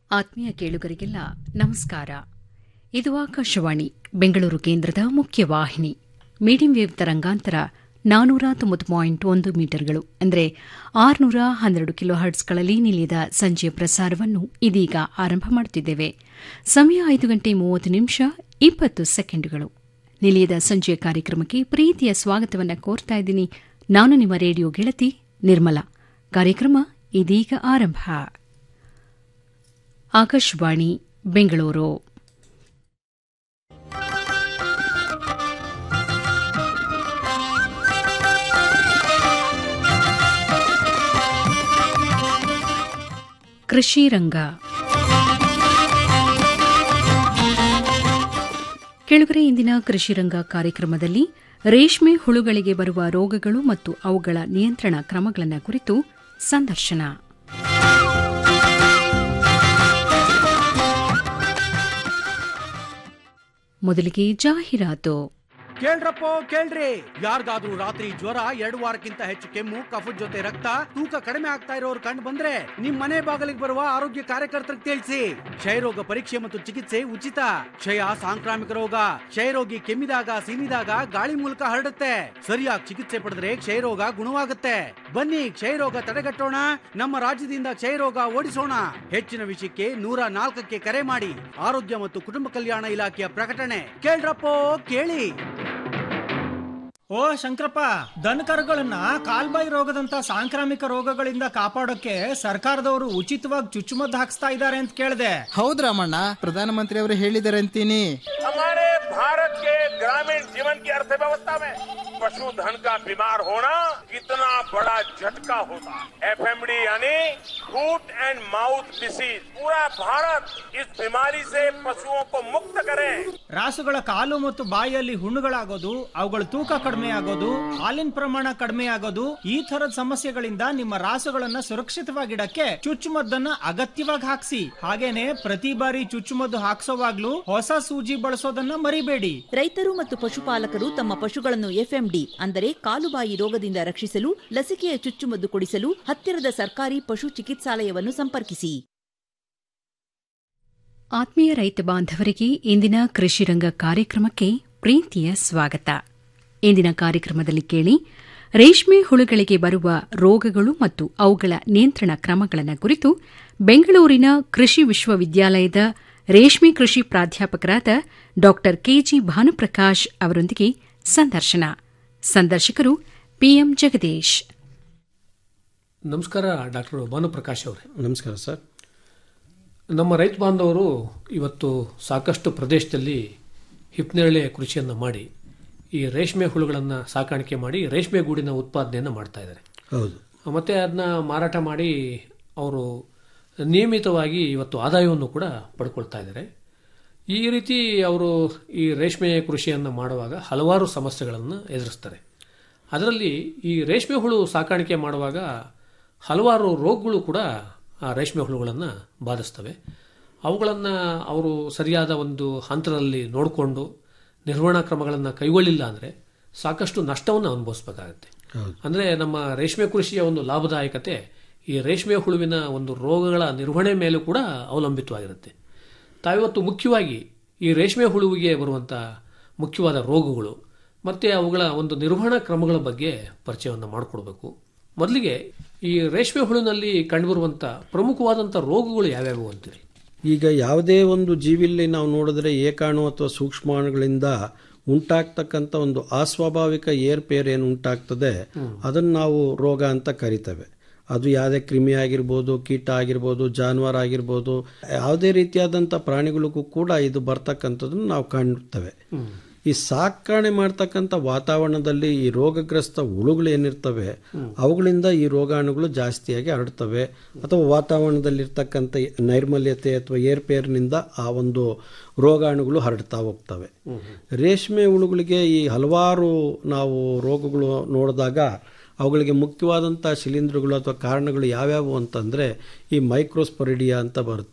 ಆತ್ಮೀಯ ಕೇಳುಗರಿಗೆಲ್ಲ ನಮಸ್ಕಾರ ಇದು ಆಕಾಶವಾಣಿ ಬೆಂಗಳೂರು ಕೇಂದ್ರದ ಮುಖ್ಯ ವಾಹಿನಿ ಮೀಡಿಯಂ ವೇವ್ ತರಂಗಾಂತರ ನಾನೂರ ತೊಂಬತ್ತು ಪಾಯಿಂಟ್ ಒಂದು ಮೀಟರ್ಗಳು ಅಂದರೆ ಆರುನೂರ ಹನ್ನೆರಡು ಕಿಲೋ ಹರ್ಟ್ಸ್ಗಳಲ್ಲಿ ನಿಲಿಯದ ಸಂಜೆಯ ಪ್ರಸಾರವನ್ನು ಇದೀಗ ಆರಂಭ ಮಾಡುತ್ತಿದ್ದೇವೆ ಸಮಯ ಐದು ಗಂಟೆ ಮೂವತ್ತು ನಿಮಿಷ ಇಪ್ಪತ್ತು ಸೆಕೆಂಡುಗಳು ನಿಲಿಯದ ಸಂಜೆಯ ಕಾರ್ಯಕ್ರಮಕ್ಕೆ ಪ್ರೀತಿಯ ಸ್ವಾಗತವನ್ನು ಕೋರ್ತಾ ಇದ್ದೀನಿ ನಾನು ನಿಮ್ಮ ರೇಡಿಯೋ ಗೆಳತಿ ನಿರ್ಮಲಾ ಕಾರ್ಯಕ್ರಮ ಇದೀಗ ಆರಂಭ ಆಕಾಶವಾಣಿ ಬೆಂಗಳೂರು ಕೃಷಿ ರಂಗ ಕೆಳಗರೆ ಇಂದಿನ ಕೃಷಿ ರಂಗ ಕಾರ್ಯಕ್ರಮದಲ್ಲಿ ರೇಷ್ಮೆ ಹುಳುಗಳಿಗೆ ಬರುವ ರೋಗಗಳು ಮತ್ತು ಅವುಗಳ ನಿಯಂತ್ರಣ ಕ್ರಮಗಳನ್ನು ಕುರಿತು ಸಂದರ್ಶನ ಮೊದಲಿಗೆ ಜಾಹೀರಾತು ಕೇಳ್ರಪ್ಪೋ ಕೇಳ್ರಿ ಯಾರಿಗಾದ್ರೂ ರಾತ್ರಿ ಜ್ವರ ಎರಡು ವಾರಕ್ಕಿಂತ ಹೆಚ್ಚು ಕೆಮ್ಮು ಕಫದ ಜೊತೆ ರಕ್ತ ತೂಕ ಕಡಿಮೆ ಆಗ್ತಾ ಇರೋರು ಕಂಡು ಬಂದ್ರೆ ನಿಮ್ ಮನೆ ಬಾಗಿಲಿಗೆ ಬರುವ ಆರೋಗ್ಯ ಕಾರ್ಯಕರ್ತರಿಗೆ ತಿಳಿಸಿ ಕ್ಷಯರೋಗ ಪರೀಕ್ಷೆ ಮತ್ತು ಚಿಕಿತ್ಸೆ ಉಚಿತ ಕ್ಷಯ ಸಾಂಕ್ರಾಮಿಕ ರೋಗ ಕ್ಷಯರೋಗಿ ಕೆಮ್ಮಿದಾಗ ಸೀನಿದಾಗ ಗಾಳಿ ಮೂಲಕ ಹರಡುತ್ತೆ ಸರಿಯಾಗಿ ಚಿಕಿತ್ಸೆ ಪಡೆದ್ರೆ ಕ್ಷಯರೋಗ ಗುಣವಾಗುತ್ತೆ ಬನ್ನಿ ಕ್ಷಯರೋಗ ತಡೆಗಟ್ಟೋಣ ನಮ್ಮ ರಾಜ್ಯದಿಂದ ಕ್ಷಯರೋಗ ಓಡಿಸೋಣ ಹೆಚ್ಚಿನ ವಿಷಯಕ್ಕೆ ನೂರ ನಾಲ್ಕಕ್ಕೆ ಕರೆ ಮಾಡಿ ಆರೋಗ್ಯ ಮತ್ತು ಕುಟುಂಬ ಕಲ್ಯಾಣ ಇಲಾಖೆಯ ಪ್ರಕಟಣೆ ಕೇಳ್ರಪ್ಪೋ ಕೇಳಿ ಓ ಶಂಕರಪ್ಪ ದನಕರುಗಳನ್ನ ಕಾಲ್ಬಾಯಿ ರೋಗದಂತ ಸಾಂಕ್ರಾಮಿಕ ರೋಗಗಳಿಂದ ಕಾಪಾಡೋಕೆ ಸರ್ಕಾರದವರು ಉಚಿತವಾಗಿ ಚುಚ್ಚುಮದ್ದು ಹಾಕ್ಸ್ತಾ ಇದ್ದಾರೆ ಅಂತ ಕೇಳಿದೆ ಹೌದ್ ರಾಮಣ್ಣ ಪ್ರಧಾನಮಂತ್ರಿ ಅವರು ಹೇಳಿದ್ದಾರೆ ಅಂತೀನಿ हमारे भारत के ग्रामीण जीवन की अर्थव्यवस्था में पशुधन का बीमार होना कितना बड़ा झटका होता है एफएमडी यानी फूट एंड माउथ डिसीज पूरा भारत इस बीमारी से पशुओं को मुक्त करे ರಾಸುಗಳ ಕಾಲು ಮತ್ತು ಬಾಯಿಯಲ್ಲಿ ಹುಣ್ಣುಗಳಾಗೋದು ಅವುಗಳ ತೂಕ ಕಡಿಮೆ ಆಗೋದು ಹಾಲಿನ ಪ್ರಮಾಣ ಕಡಿಮೆ ಆಗೋದು ಈ ತರದ ಸಮಸ್ಯೆಗಳಿಂದ ನಿಮ್ಮ ರಾಸುಗಳನ್ನ ಸುರಕ್ಷಿತವಾಗಿಡಕ್ಕೆ ಚುಚ್ಚುಮದ್ದನ್ನ ಅಗತ್ಯವಾಗಿ ಹಾಕ್ಸಿ ಹಾಗೇನೆ ಪ್ರತಿ ಬಾರಿ ಚುಚ್ಚುಮದ್ದು ಹಾಕ್ಸೋವಾಗ್ಲೂ ಹೊಸ ಸೂಜಿ ಬಳಸೋದನ್ನ ಮರಿಬೇಡಿ ರೈತರು ಮತ್ತು ಪಶುಪಾಲಕರು ತಮ್ಮ ಪಶುಗಳನ್ನು ಎಫ್ಎಂಡಿ ಅಂದರೆ ಕಾಲುಬಾಯಿ ರೋಗದಿಂದ ರಕ್ಷಿಸಲು ಲಸಿಕೆಯ ಚುಚ್ಚುಮದ್ದು ಕೊಡಿಸಲು ಹತ್ತಿರದ ಸರ್ಕಾರಿ ಪಶು ಚಿಕಿತ್ಸಾಲಯವನ್ನು ಸಂಪರ್ಕಿಸಿ ಆತ್ಮೀಯ ರೈತ ಬಾಂಧವರಿಗೆ ಇಂದಿನ ಕೃಷಿ ರಂಗ ಕಾರ್ಯಕ್ರಮಕ್ಕೆ ಪ್ರೀತಿಯ ಸ್ವಾಗತ ಇಂದಿನ ಕಾರ್ಯಕ್ರಮದಲ್ಲಿ ಕೇಳಿ ರೇಷ್ಮೆ ಹುಳುಗಳಿಗೆ ಬರುವ ರೋಗಗಳು ಮತ್ತು ಅವುಗಳ ನಿಯಂತ್ರಣ ಕ್ರಮಗಳನ್ನು ಕುರಿತು ಬೆಂಗಳೂರಿನ ಕೃಷಿ ವಿಶ್ವವಿದ್ಯಾಲಯದ ರೇಷ್ಮೆ ಕೃಷಿ ಪ್ರಾಧ್ಯಾಪಕರಾದ ಡಾ ಕೆಜಿ ಭಾನುಪ್ರಕಾಶ್ ಅವರೊಂದಿಗೆ ಸಂದರ್ಶನ ಸಂದರ್ಶಕರು ಪಿಎಂ ಜಗದೀಶ್ ನಮಸ್ಕಾರ ಡಾಕ್ಟರ್ ಭಾನುಪ್ರಕಾಶ್ ಅವರೇ ನಮಸ್ಕಾರ ಸರ್ ನಮ್ಮ ರೈತ ಬಾಂಧವರು ಇವತ್ತು ಸಾಕಷ್ಟು ಪ್ರದೇಶದಲ್ಲಿ ಹಿಪ್ನೇರಳೆ ಕೃಷಿಯನ್ನು ಮಾಡಿ ಈ ರೇಷ್ಮೆ ಹುಳುಗಳನ್ನು ಸಾಕಾಣಿಕೆ ಮಾಡಿ ರೇಷ್ಮೆ ಗೂಡಿನ ಉತ್ಪಾದನೆಯನ್ನು ಮಾಡ್ತಾ ಇದ್ದಾರೆ ಹೌದು ಮತ್ತು ಅದನ್ನ ಮಾರಾಟ ಮಾಡಿ ಅವರು ನಿಯಮಿತವಾಗಿ ಇವತ್ತು ಆದಾಯವನ್ನು ಕೂಡ ಪಡ್ಕೊಳ್ತಾ ಇದ್ದಾರೆ ಈ ರೀತಿ ಅವರು ಈ ರೇಷ್ಮೆ ಕೃಷಿಯನ್ನು ಮಾಡುವಾಗ ಹಲವಾರು ಸಮಸ್ಯೆಗಳನ್ನು ಎದುರಿಸ್ತಾರೆ ಅದರಲ್ಲಿ ಈ ರೇಷ್ಮೆ ಹುಳು ಸಾಕಾಣಿಕೆ ಮಾಡುವಾಗ ಹಲವಾರು ರೋಗಗಳು ಕೂಡ ಆ ರೇಷ್ಮೆ ಹುಳುಗಳನ್ನು ಬಾಧಿಸ್ತವೆ ಅವುಗಳನ್ನು ಅವರು ಸರಿಯಾದ ಒಂದು ಹಂತದಲ್ಲಿ ನೋಡಿಕೊಂಡು ನಿರ್ವಹಣಾ ಕ್ರಮಗಳನ್ನು ಕೈಗೊಳ್ಳಿಲ್ಲ ಅಂದರೆ ಸಾಕಷ್ಟು ನಷ್ಟವನ್ನು ಅನುಭವಿಸಬೇಕಾಗತ್ತೆ ಅಂದರೆ ನಮ್ಮ ರೇಷ್ಮೆ ಕೃಷಿಯ ಒಂದು ಲಾಭದಾಯಕತೆ ಈ ರೇಷ್ಮೆ ಹುಳುವಿನ ಒಂದು ರೋಗಗಳ ನಿರ್ವಹಣೆ ಮೇಲೂ ಕೂಡ ಅವಲಂಬಿತವಾಗಿರುತ್ತೆ ತಾವಿವತ್ತು ಮುಖ್ಯವಾಗಿ ಈ ರೇಷ್ಮೆ ಹುಳುವಿಗೆ ಬರುವಂಥ ಮುಖ್ಯವಾದ ರೋಗಗಳು ಮತ್ತು ಅವುಗಳ ಒಂದು ನಿರ್ವಹಣಾ ಕ್ರಮಗಳ ಬಗ್ಗೆ ಪರಿಚಯವನ್ನು ಮಾಡಿಕೊಡ್ಬೇಕು ಮೊದಲಿಗೆ ಈ ರೇಷ್ಮೆ ಹುಳುವಿನಲ್ಲಿ ಕಂಡುಬರುವಂಥ ಪ್ರಮುಖವಾದಂಥ ರೋಗಗಳು ಯಾವ್ಯಾವು ಅಂತೀರಿ ಈಗ ಯಾವುದೇ ಒಂದು ಜೀವಿಲಿ ನಾವು ನೋಡಿದ್ರೆ ಏಕಾಣು ಅಥವಾ ಸೂಕ್ಷ್ಮಾಣುಗಳಿಂದ ಉಂಟಾಗ್ತಕ್ಕಂಥ ಒಂದು ಅಸ್ವಾಭಾವಿಕ ಏರ್ಪೇರ್ ಏನು ಉಂಟಾಗ್ತದೆ ಅದನ್ನು ನಾವು ರೋಗ ಅಂತ ಕರಿತೇವೆ ಅದು ಯಾವುದೇ ಕ್ರಿಮಿ ಆಗಿರ್ಬೋದು ಕೀಟ ಆಗಿರ್ಬೋದು ಜಾನುವಾರು ಆಗಿರ್ಬೋದು ಯಾವುದೇ ರೀತಿಯಾದಂಥ ಪ್ರಾಣಿಗಳಿಗೂ ಕೂಡ ಇದು ಬರ್ತಕ್ಕಂಥದ್ದನ್ನು ನಾವು ಕಾಣ್ತೇವೆ ಈ ಸಾಕಣೆ ಮಾಡ್ತಕ್ಕಂಥ ವಾತಾವರಣದಲ್ಲಿ ಈ ರೋಗಗ್ರಸ್ತ ಹುಳುಗಳು ಏನಿರ್ತವೆ ಅವುಗಳಿಂದ ಈ ರೋಗಾಣುಗಳು ಜಾಸ್ತಿಯಾಗಿ ಹರಡ್ತವೆ ಅಥವಾ ವಾತಾವರಣದಲ್ಲಿರ್ತಕ್ಕಂಥ ನೈರ್ಮಲ್ಯತೆ ಅಥವಾ ಏರ್ಪೇರ್ನಿಂದ ಆ ಒಂದು ರೋಗಾಣುಗಳು ಹರಡ್ತಾ ಹೋಗ್ತವೆ ರೇಷ್ಮೆ ಹುಳುಗಳಿಗೆ ಈ ಹಲವಾರು ನಾವು ರೋಗಗಳು ನೋಡಿದಾಗ ಅವುಗಳಿಗೆ ಮುಖ್ಯವಾದಂಥ ಶಿಲೀಂಧ್ರಗಳು ಅಥವಾ ಕಾರಣಗಳು ಯಾವ್ಯಾವು ಅಂತಂದರೆ ಈ ಮೈಕ್ರೋಸ್ಪೊರಿಡಿಯಾ ಅಂತ ಬರುತ್ತೆ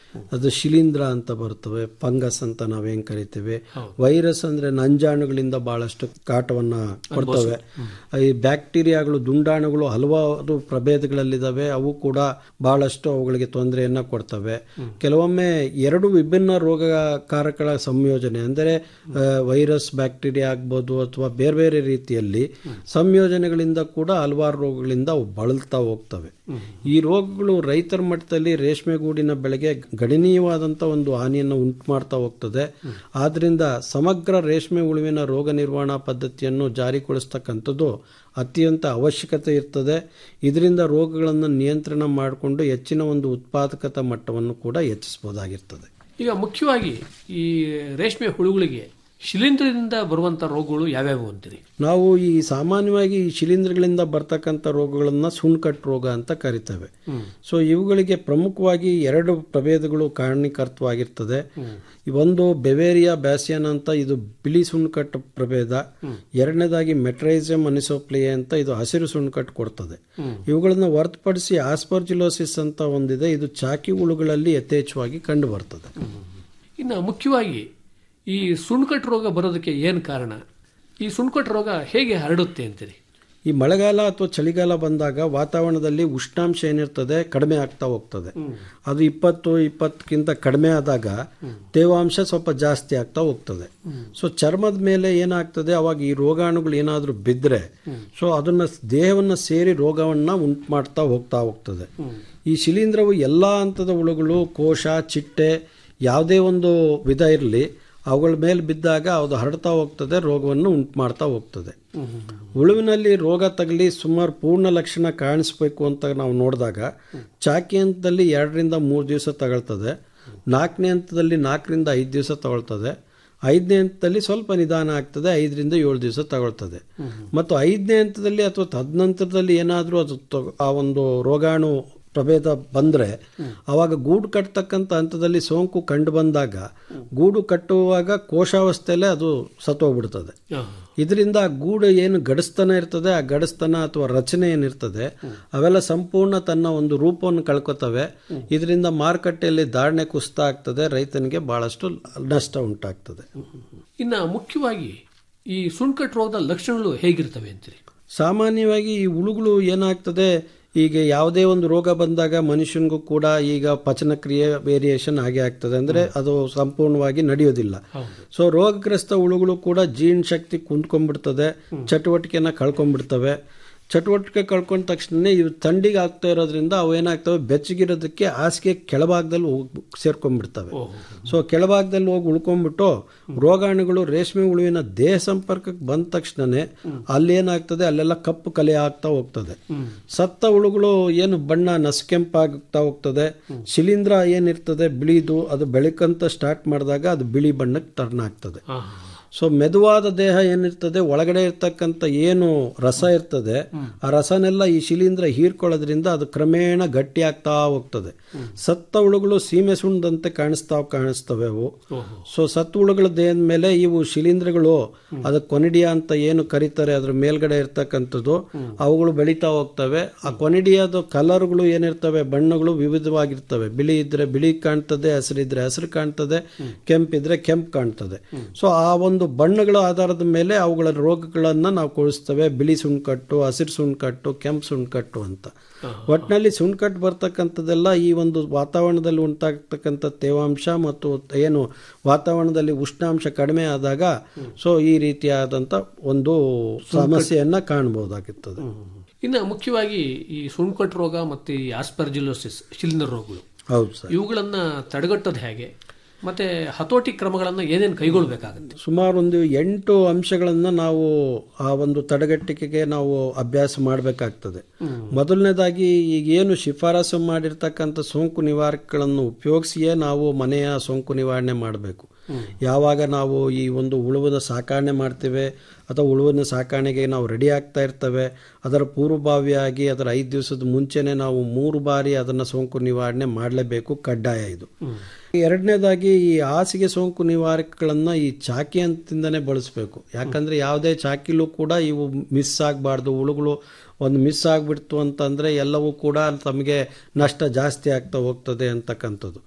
ಅದು ಶಿಲೀಂಧ್ರ ಅಂತ ಬರ್ತವೆ ಫಂಗಸ್ ಅಂತ ನಾವೇನ್ ಕರಿತೇವೆ ವೈರಸ್ ಅಂದ್ರೆ ನಂಜಾಣುಗಳಿಂದ ಬಹಳಷ್ಟು ಕಾಟವನ್ನ ಕೊಡ್ತವೆ ಈ ಬ್ಯಾಕ್ಟೀರಿಯಾಗಳು ದುಂಡಾಣುಗಳು ಹಲವಾರು ಪ್ರಭೇದಗಳಲ್ಲಿದ್ದಾವೆ ಅವು ಕೂಡ ಬಹಳಷ್ಟು ಅವುಗಳಿಗೆ ತೊಂದರೆಯನ್ನ ಕೊಡ್ತವೆ ಕೆಲವೊಮ್ಮೆ ಎರಡು ವಿಭಿನ್ನ ರೋಗಕಾರಕಗಳ ಸಂಯೋಜನೆ ಅಂದರೆ ಆ, ವೈರಸ್ ಬ್ಯಾಕ್ಟೀರಿಯಾ ಆಗ್ಬೋದು ಅಥವಾ ಬೇರೆ ಬೇರೆ ರೀತಿಯಲ್ಲಿ ಸಂಯೋಜನೆಗಳಿಂದ ಕೂಡ ಹಲವಾರು ರೋಗಗಳಿಂದ ಅವು ಬಳಲ್ತಾ ಹೋಗ್ತವೆ ಈ ರೋಗಗಳು ರೈತರ ಮಟ್ಟದಲ್ಲಿ ರೇಷ್ಮೆಗೂಡಿನ ಬೆಳೆಗೆ ಗಣನೀಯವಾದಂಥ ಒಂದು ಹಾನಿಯನ್ನು ಉಂಟು ಮಾಡ್ತಾ ಹೋಗ್ತದೆ ಆದ್ರಿಂದ ಸಮಗ್ರ ರೇಷ್ಮೆ ಉಳುವಿನ ರೋಗ ನಿರ್ವಹಣಾ ಪದ್ಧತಿಯನ್ನು ಜಾರಿಗೊಳಿಸ್ತಕ್ಕಂಥದ್ದು ಅತ್ಯಂತ ಅವಶ್ಯಕತೆ ಇರ್ತದೆ ಇದರಿಂದ ರೋಗಗಳನ್ನು ನಿಯಂತ್ರಣ ಮಾಡಿಕೊಂಡು ಹೆಚ್ಚಿನ ಒಂದು ಉತ್ಪಾದಕತಾ ಮಟ್ಟವನ್ನು ಕೂಡ ಹೆಚ್ಚಿಸಬಹುದಾಗಿರ್ತದೆ ಈಗ ಮುಖ್ಯವಾಗಿ ಈ ರೇಷ್ಮೆ ಹುಳುಗಳಿಗೆ ಶಿಲೀಂಧ್ರದಿಂದ ಬರುವಂತ ರೋಗಗಳು ಯಾವ್ಯಾವು ಅಂತೀರಿ ನಾವು ಈ ಸಾಮಾನ್ಯವಾಗಿ ಈ ಶಿಲೀಂಧ್ರಗಳಿಂದ ಬರ್ತಕ್ಕಂಥ ರೋಗಗಳನ್ನ ಸುಣ್ಕಟ್ಟು ರೋಗ ಅಂತ ಕರಿತೇವೆ ಸೊ ಇವುಗಳಿಗೆ ಪ್ರಮುಖವಾಗಿ ಎರಡು ಪ್ರಭೇದಗಳು ಕಾರಣೀಕರ್ತವಾಗಿರ್ತದೆ ಒಂದು ಬೆವೇರಿಯಾ ಬ್ಯಾಸಿಯನ್ ಅಂತ ಇದು ಬಿಳಿ ಸುಣ್ಕಟ್ಟು ಪ್ರಭೇದ ಎರಡನೇದಾಗಿ ಮೆಟ್ರೈಸಮ್ ಅನಿಸೋಪ್ಲಿಯೆ ಅಂತ ಇದು ಹಸಿರು ಸುಣ್ಕಟ್ಟು ಕೊಡ್ತದೆ ಇವುಗಳನ್ನ ಹೊರತುಪಡಿಸಿ ಆಸ್ಪರ್ಜುಲೋಸಿಸ್ ಅಂತ ಒಂದಿದೆ ಇದು ಚಾಕಿ ಹುಳುಗಳಲ್ಲಿ ಯಥೇಚ್ಛವಾಗಿ ಕಂಡು ಬರ್ತದೆ ಇನ್ನು ಮುಖ್ಯವಾಗಿ ಈ ಸುಣ್ಕಟ್ಟು ರೋಗ ಬರೋದಕ್ಕೆ ಏನು ಕಾರಣ ಈ ಸುಣ್ಕಟ್ಟು ರೋಗ ಹೇಗೆ ಹರಡುತ್ತೆ ಅಂತೀರಿ ಈ ಮಳೆಗಾಲ ಅಥವಾ ಚಳಿಗಾಲ ಬಂದಾಗ ವಾತಾವರಣದಲ್ಲಿ ಉಷ್ಣಾಂಶ ಏನಿರ್ತದೆ ಕಡಿಮೆ ಆಗ್ತಾ ಹೋಗ್ತದೆ ಅದು ಇಪ್ಪತ್ತು ಇಪ್ಪತ್ತಕ್ಕಿಂತ ಕಡಿಮೆ ಆದಾಗ ತೇವಾಂಶ ಸ್ವಲ್ಪ ಜಾಸ್ತಿ ಆಗ್ತಾ ಹೋಗ್ತದೆ ಸೊ ಚರ್ಮದ ಮೇಲೆ ಏನಾಗ್ತದೆ ಅವಾಗ ಈ ರೋಗಾಣುಗಳು ಏನಾದರೂ ಬಿದ್ದರೆ ಸೊ ಅದನ್ನ ದೇಹವನ್ನ ಸೇರಿ ರೋಗವನ್ನ ಉಂಟು ಮಾಡ್ತಾ ಹೋಗ್ತಾ ಹೋಗ್ತದೆ ಈ ಶಿಲೀಂಧ್ರವು ಎಲ್ಲಾ ಹಂತದ ಹುಳುಗಳು ಕೋಶ ಚಿಟ್ಟೆ ಯಾವುದೇ ಒಂದು ವಿಧ ಇರಲಿ ಅವುಗಳ ಮೇಲೆ ಬಿದ್ದಾಗ ಅದು ಹರಡ್ತಾ ಹೋಗ್ತದೆ ರೋಗವನ್ನು ಉಂಟು ಮಾಡ್ತಾ ಹೋಗ್ತದೆ ಹುಳುವಿನಲ್ಲಿ ರೋಗ ತಗಲಿ ಸುಮಾರು ಪೂರ್ಣ ಲಕ್ಷಣ ಕಾಣಿಸ್ಬೇಕು ಅಂತ ನಾವು ನೋಡಿದಾಗ ಚಾಕಿ ಹಂತದಲ್ಲಿ ಎರಡರಿಂದ ಮೂರು ದಿವಸ ತಗೊಳ್ತದೆ ನಾಲ್ಕನೇ ಹಂತದಲ್ಲಿ ನಾಲ್ಕರಿಂದ ಐದು ದಿವಸ ತಗೊಳ್ತದೆ ಐದನೇ ಹಂತದಲ್ಲಿ ಸ್ವಲ್ಪ ನಿಧಾನ ಆಗ್ತದೆ ಐದರಿಂದ ಏಳು ದಿವಸ ತಗೊಳ್ತದೆ ಮತ್ತು ಐದನೇ ಹಂತದಲ್ಲಿ ಅಥವಾ ತದನಂತರದಲ್ಲಿ ಏನಾದರೂ ಅದು ತೊ- ಆ ಒಂದು ರೋಗಾಣು ಪ್ರಭೇದ ಬಂದರೆ ಅವಾಗ ಗೂಡು ಕಟ್ಟತಕ್ಕಂಥ ಹಂತದಲ್ಲಿ ಸೋಂಕು ಕಂಡು ಬಂದಾಗ ಗೂಡು ಕಟ್ಟುವಾಗ ಕೋಶಾವಸ್ಥೆಯಲ್ಲೇ ಅದು ಸತ್ತೋಗ್ಬಿಡ್ತದೆ ಇದರಿಂದ ಆ ಗೂಡು ಏನು ಗಡಸ್ತನ ಇರ್ತದೆ ಆ ಗಡಸ್ತನ ಅಥವಾ ರಚನೆ ಏನಿರ್ತದೆ ಅವೆಲ್ಲ ಸಂಪೂರ್ಣ ತನ್ನ ಒಂದು ರೂಪವನ್ನು ಕಳ್ಕೊತವೆ ಇದರಿಂದ ಮಾರುಕಟ್ಟೆಯಲ್ಲಿ ಧಾರಣೆ ಕುಸಿತ ಆಗ್ತದೆ ರೈತನಿಗೆ ಬಹಳಷ್ಟು ನಷ್ಟ ಉಂಟಾಗ್ತದೆ ಇನ್ನು ಮುಖ್ಯವಾಗಿ ಈ ಸುಣ್ಕಟ್ಟು ರೋಗದ ಲಕ್ಷಣಗಳು ಹೇಗಿರ್ತವೆ ಅಂತೀರಿ ಸಾಮಾನ್ಯವಾಗಿ ಈ ಹುಳುಗಳು ಏನಾಗ್ತದೆ ಈಗ ಯಾವುದೇ ಒಂದು ರೋಗ ಬಂದಾಗ ಮನುಷ್ಯನಿಗೂ ಕೂಡ ಈಗ ಪಚನಕ್ರಿಯೆ ವೇರಿಯೇಷನ್ ಆಗೇ ಆಗ್ತದೆ ಅಂದ್ರೆ ಅದು ಸಂಪೂರ್ಣವಾಗಿ ನಡೆಯೋದಿಲ್ಲ ಸೊ ರೋಗಗ್ರಸ್ತ ಹುಳುಗಳು ಕೂಡ ಜೀರ್ಣ ಶಕ್ತಿ ಕುಂತ್ಕೊಂಡ್ಬಿಡ್ತದೆ ಚಟುವಟಿಕೆನ ಕಳ್ಕೊಂಡ್ಬಿಡ್ತವೆ ಚಟುವಟಿಕೆ ಕಳ್ಕೊಂಡ ತಕ್ಷಣ ಇವು ಥಂಡಿಗೆ ಆಗ್ತಾ ಇರೋದ್ರಿಂದ ಅವು ಏನಾಗ್ತವೆ ಬೆಚ್ಚಗಿರೋದಕ್ಕೆ ಹಾಸಿಗೆ ಕೆಳಭಾಗದಲ್ಲಿ ಹೋಗಿ ಸೇರ್ಕೊಂಡ್ಬಿಡ್ತವೆ ಸೊ ಕೆಳಭಾಗದಲ್ಲಿ ಹೋಗಿ ಉಳ್ಕೊಂಡ್ಬಿಟ್ಟು ರೋಗಾಣುಗಳು ರೇಷ್ಮೆ ಹುಳುವಿನ ದೇಹ ಸಂಪರ್ಕಕ್ಕೆ ಬಂದ ತಕ್ಷಣನೇ ಅಲ್ಲೇನಾಗ್ತದೆ ಅಲ್ಲೆಲ್ಲ ಕಪ್ಪು ಕಲೆ ಆಗ್ತಾ ಹೋಗ್ತದೆ ಸತ್ತ ಹುಳುಗಳು ಏನು ಬಣ್ಣ ನಸಕೆಂಪಾಗ್ತಾ ಹೋಗ್ತದೆ ಶಿಲೀಂಧ್ರ ಏನಿರ್ತದೆ ಬಿಳಿದು ಅದು ಬೆಳಕಂತ ಸ್ಟಾರ್ಟ್ ಮಾಡಿದಾಗ ಅದು ಬಿಳಿ ಬಣ್ಣಕ್ಕೆ ಟರ್ನ್ ಆಗ್ತದೆ ಸೊ ಮೆದುವಾದ ದೇಹ ಏನಿರ್ತದೆ ಒಳಗಡೆ ಇರ್ತಕ್ಕಂಥ ಏನು ರಸ ಇರ್ತದೆ ಆ ರಸನೆಲ್ಲ ಈ ಶಿಲೀಂಧ್ರ ಹೀರ್ಕೊಳ್ಳೋದ್ರಿಂದ ಅದು ಕ್ರಮೇಣ ಗಟ್ಟಿ ಆಗ್ತಾ ಹೋಗ್ತದೆ ಸತ್ತ ಹುಳುಗಳು ಸೀಮೆ ಸುಣ್ಣದಂತೆ ಕಾಣಿಸ್ತಾ ಕಾಣಿಸ್ತವೆ ಅವು ಸೊ ಸತ್ತ ಹುಳುಗಳ ದೇಹದ ಮೇಲೆ ಇವು ಶಿಲೀಂಧ್ರಗಳು ಅದು ಕೊನಿಡಿಯಾ ಅಂತ ಏನು ಕರೀತಾರೆ ಅದ್ರ ಮೇಲ್ಗಡೆ ಇರ್ತಕ್ಕಂಥದ್ದು ಅವುಗಳು ಬೆಳೀತಾ ಹೋಗ್ತವೆ ಆ ಕೊನಿಡಿಯಾದ ಕಲರ್ಗಳು ಏನಿರ್ತವೆ ಬಣ್ಣಗಳು ವಿವಿಧವಾಗಿರ್ತವೆ ಬಿಳಿ ಇದ್ರೆ ಬಿಳಿ ಕಾಣ್ತದೆ ಹಸಿರಿದ್ರೆ ಹಸಿರು ಕಾಣ್ತದೆ ಕೆಂಪಿದ್ರೆ ಕೆಂಪು ಕಾಣ್ತದೆ ಸೊ ಆ ಒಂದು ಬಣ್ಣಗಳ ಆಧಾರದ ಮೇಲೆ ಅವುಗಳ ರೋಗಗಳನ್ನ ನಾವು ಕೊಡಿಸ್ತೇವೆ ಬಿಳಿ ಸುಣ್ಕಟ್ಟು ಹಸಿರು ಸುಣ್ಕಟ್ಟು ಕೆಂಪು ಸುಣ್ಕಟ್ಟು ಅಂತ ಒಟ್ಟಿನಲ್ಲಿ ಸುಣ್ಕಟ್ಟು ಬರ್ತಕ್ಕಂಥದ್ದೆಲ್ಲ ಈ ಒಂದು ವಾತಾವರಣದಲ್ಲಿ ಉಂಟಾಗ್ತಕ್ಕಂಥ ತೇವಾಂಶ ಮತ್ತು ಏನು ವಾತಾವರಣದಲ್ಲಿ ಉಷ್ಣಾಂಶ ಕಡಿಮೆ ಆದಾಗ ಸೊ ಈ ರೀತಿಯಾದಂಥ ಒಂದು ಸಮಸ್ಯೆಯನ್ನ ಕಾಣಬಹುದಾಗಿರ್ತದೆ ಇನ್ನು ಮುಖ್ಯವಾಗಿ ಈ ಸುಣ್ಕಟ್ಟು ರೋಗ ಮತ್ತು ಈ ಆಸ್ಪರ್ಜಿಲೋಸಿಸ್ ಶಿಲೀಂಧ್ರ ರೋಗಗಳು ಹೌದು ಸರ್ ಇವುಗಳನ್ನ ತಡೆಗಟ್ಟೋದು ಹೇಗೆ ಮತ್ತೆ ಹತೋಟಿ ಕ್ರಮಗಳನ್ನು ಏನೇನು ಕೈಗೊಳ್ಳಬೇಕಾಗುತ್ತೆ ಸುಮಾರು ಒಂದು ಎಂಟು ಅಂಶಗಳನ್ನು ನಾವು ಆ ಒಂದು ತಡೆಗಟ್ಟಿಕೆಗೆ ನಾವು ಅಭ್ಯಾಸ ಮಾಡಬೇಕಾಗ್ತದೆ ಮೊದಲನೇದಾಗಿ ಈಗ ಏನು ಶಿಫಾರಸು ಮಾಡಿರ್ತಕ್ಕಂಥ ಸೋಂಕು ನಿವಾರಕಗಳನ್ನು ಉಪಯೋಗಿಸಿಯೇ ನಾವು ಮನೆಯ ಸೋಂಕು ನಿವಾರಣೆ ಮಾಡಬೇಕು ಯಾವಾಗ ನಾವು ಈ ಒಂದು ಉಳುವದ ಸಾಕಣೆ ಮಾಡ್ತೇವೆ ಅಥವಾ ಉಳುವಿನ ಸಾಕಾಣೆಗೆ ನಾವು ರೆಡಿ ಆಗ್ತಾ ಇರ್ತೇವೆ ಅದರ ಪೂರ್ವಭಾವಿಯಾಗಿ ಅದರ ಐದು ದಿವಸದ ಮುಂಚೆನೆ ನಾವು ಮೂರು ಬಾರಿ ಅದನ್ನ ಸೋಂಕು ನಿವಾರಣೆ ಮಾಡಲೇಬೇಕು ಕಡ್ಡಾಯ ಇದು ಎರಡನೇದಾಗಿ ಈ ಹಾಸಿಗೆ ಸೋಂಕು ನಿವಾರಕಗಳನ್ನ ಈ ಚಾಕಿ ಅಂತಿಂದನೇ ಬಳಸಬೇಕು ಯಾಕಂದ್ರೆ ಯಾವುದೇ ಚಾಕಿಲೂ ಕೂಡ ಇವು ಮಿಸ್ ಆಗಬಾರ್ದು ಹುಳುಗಳು ಒಂದು ಮಿಸ್ ಆಗಿಬಿಡ್ತು ಅಂತಂದ್ರೆ ಎಲ್ಲವೂ ಕೂಡ ತಮಗೆ ನಷ್ಟ ಜಾಸ್ತಿ ಆಗ್ತಾ ಹೋಗ್ತದೆ ಅಂತಕ್ಕಂಥದ್ದು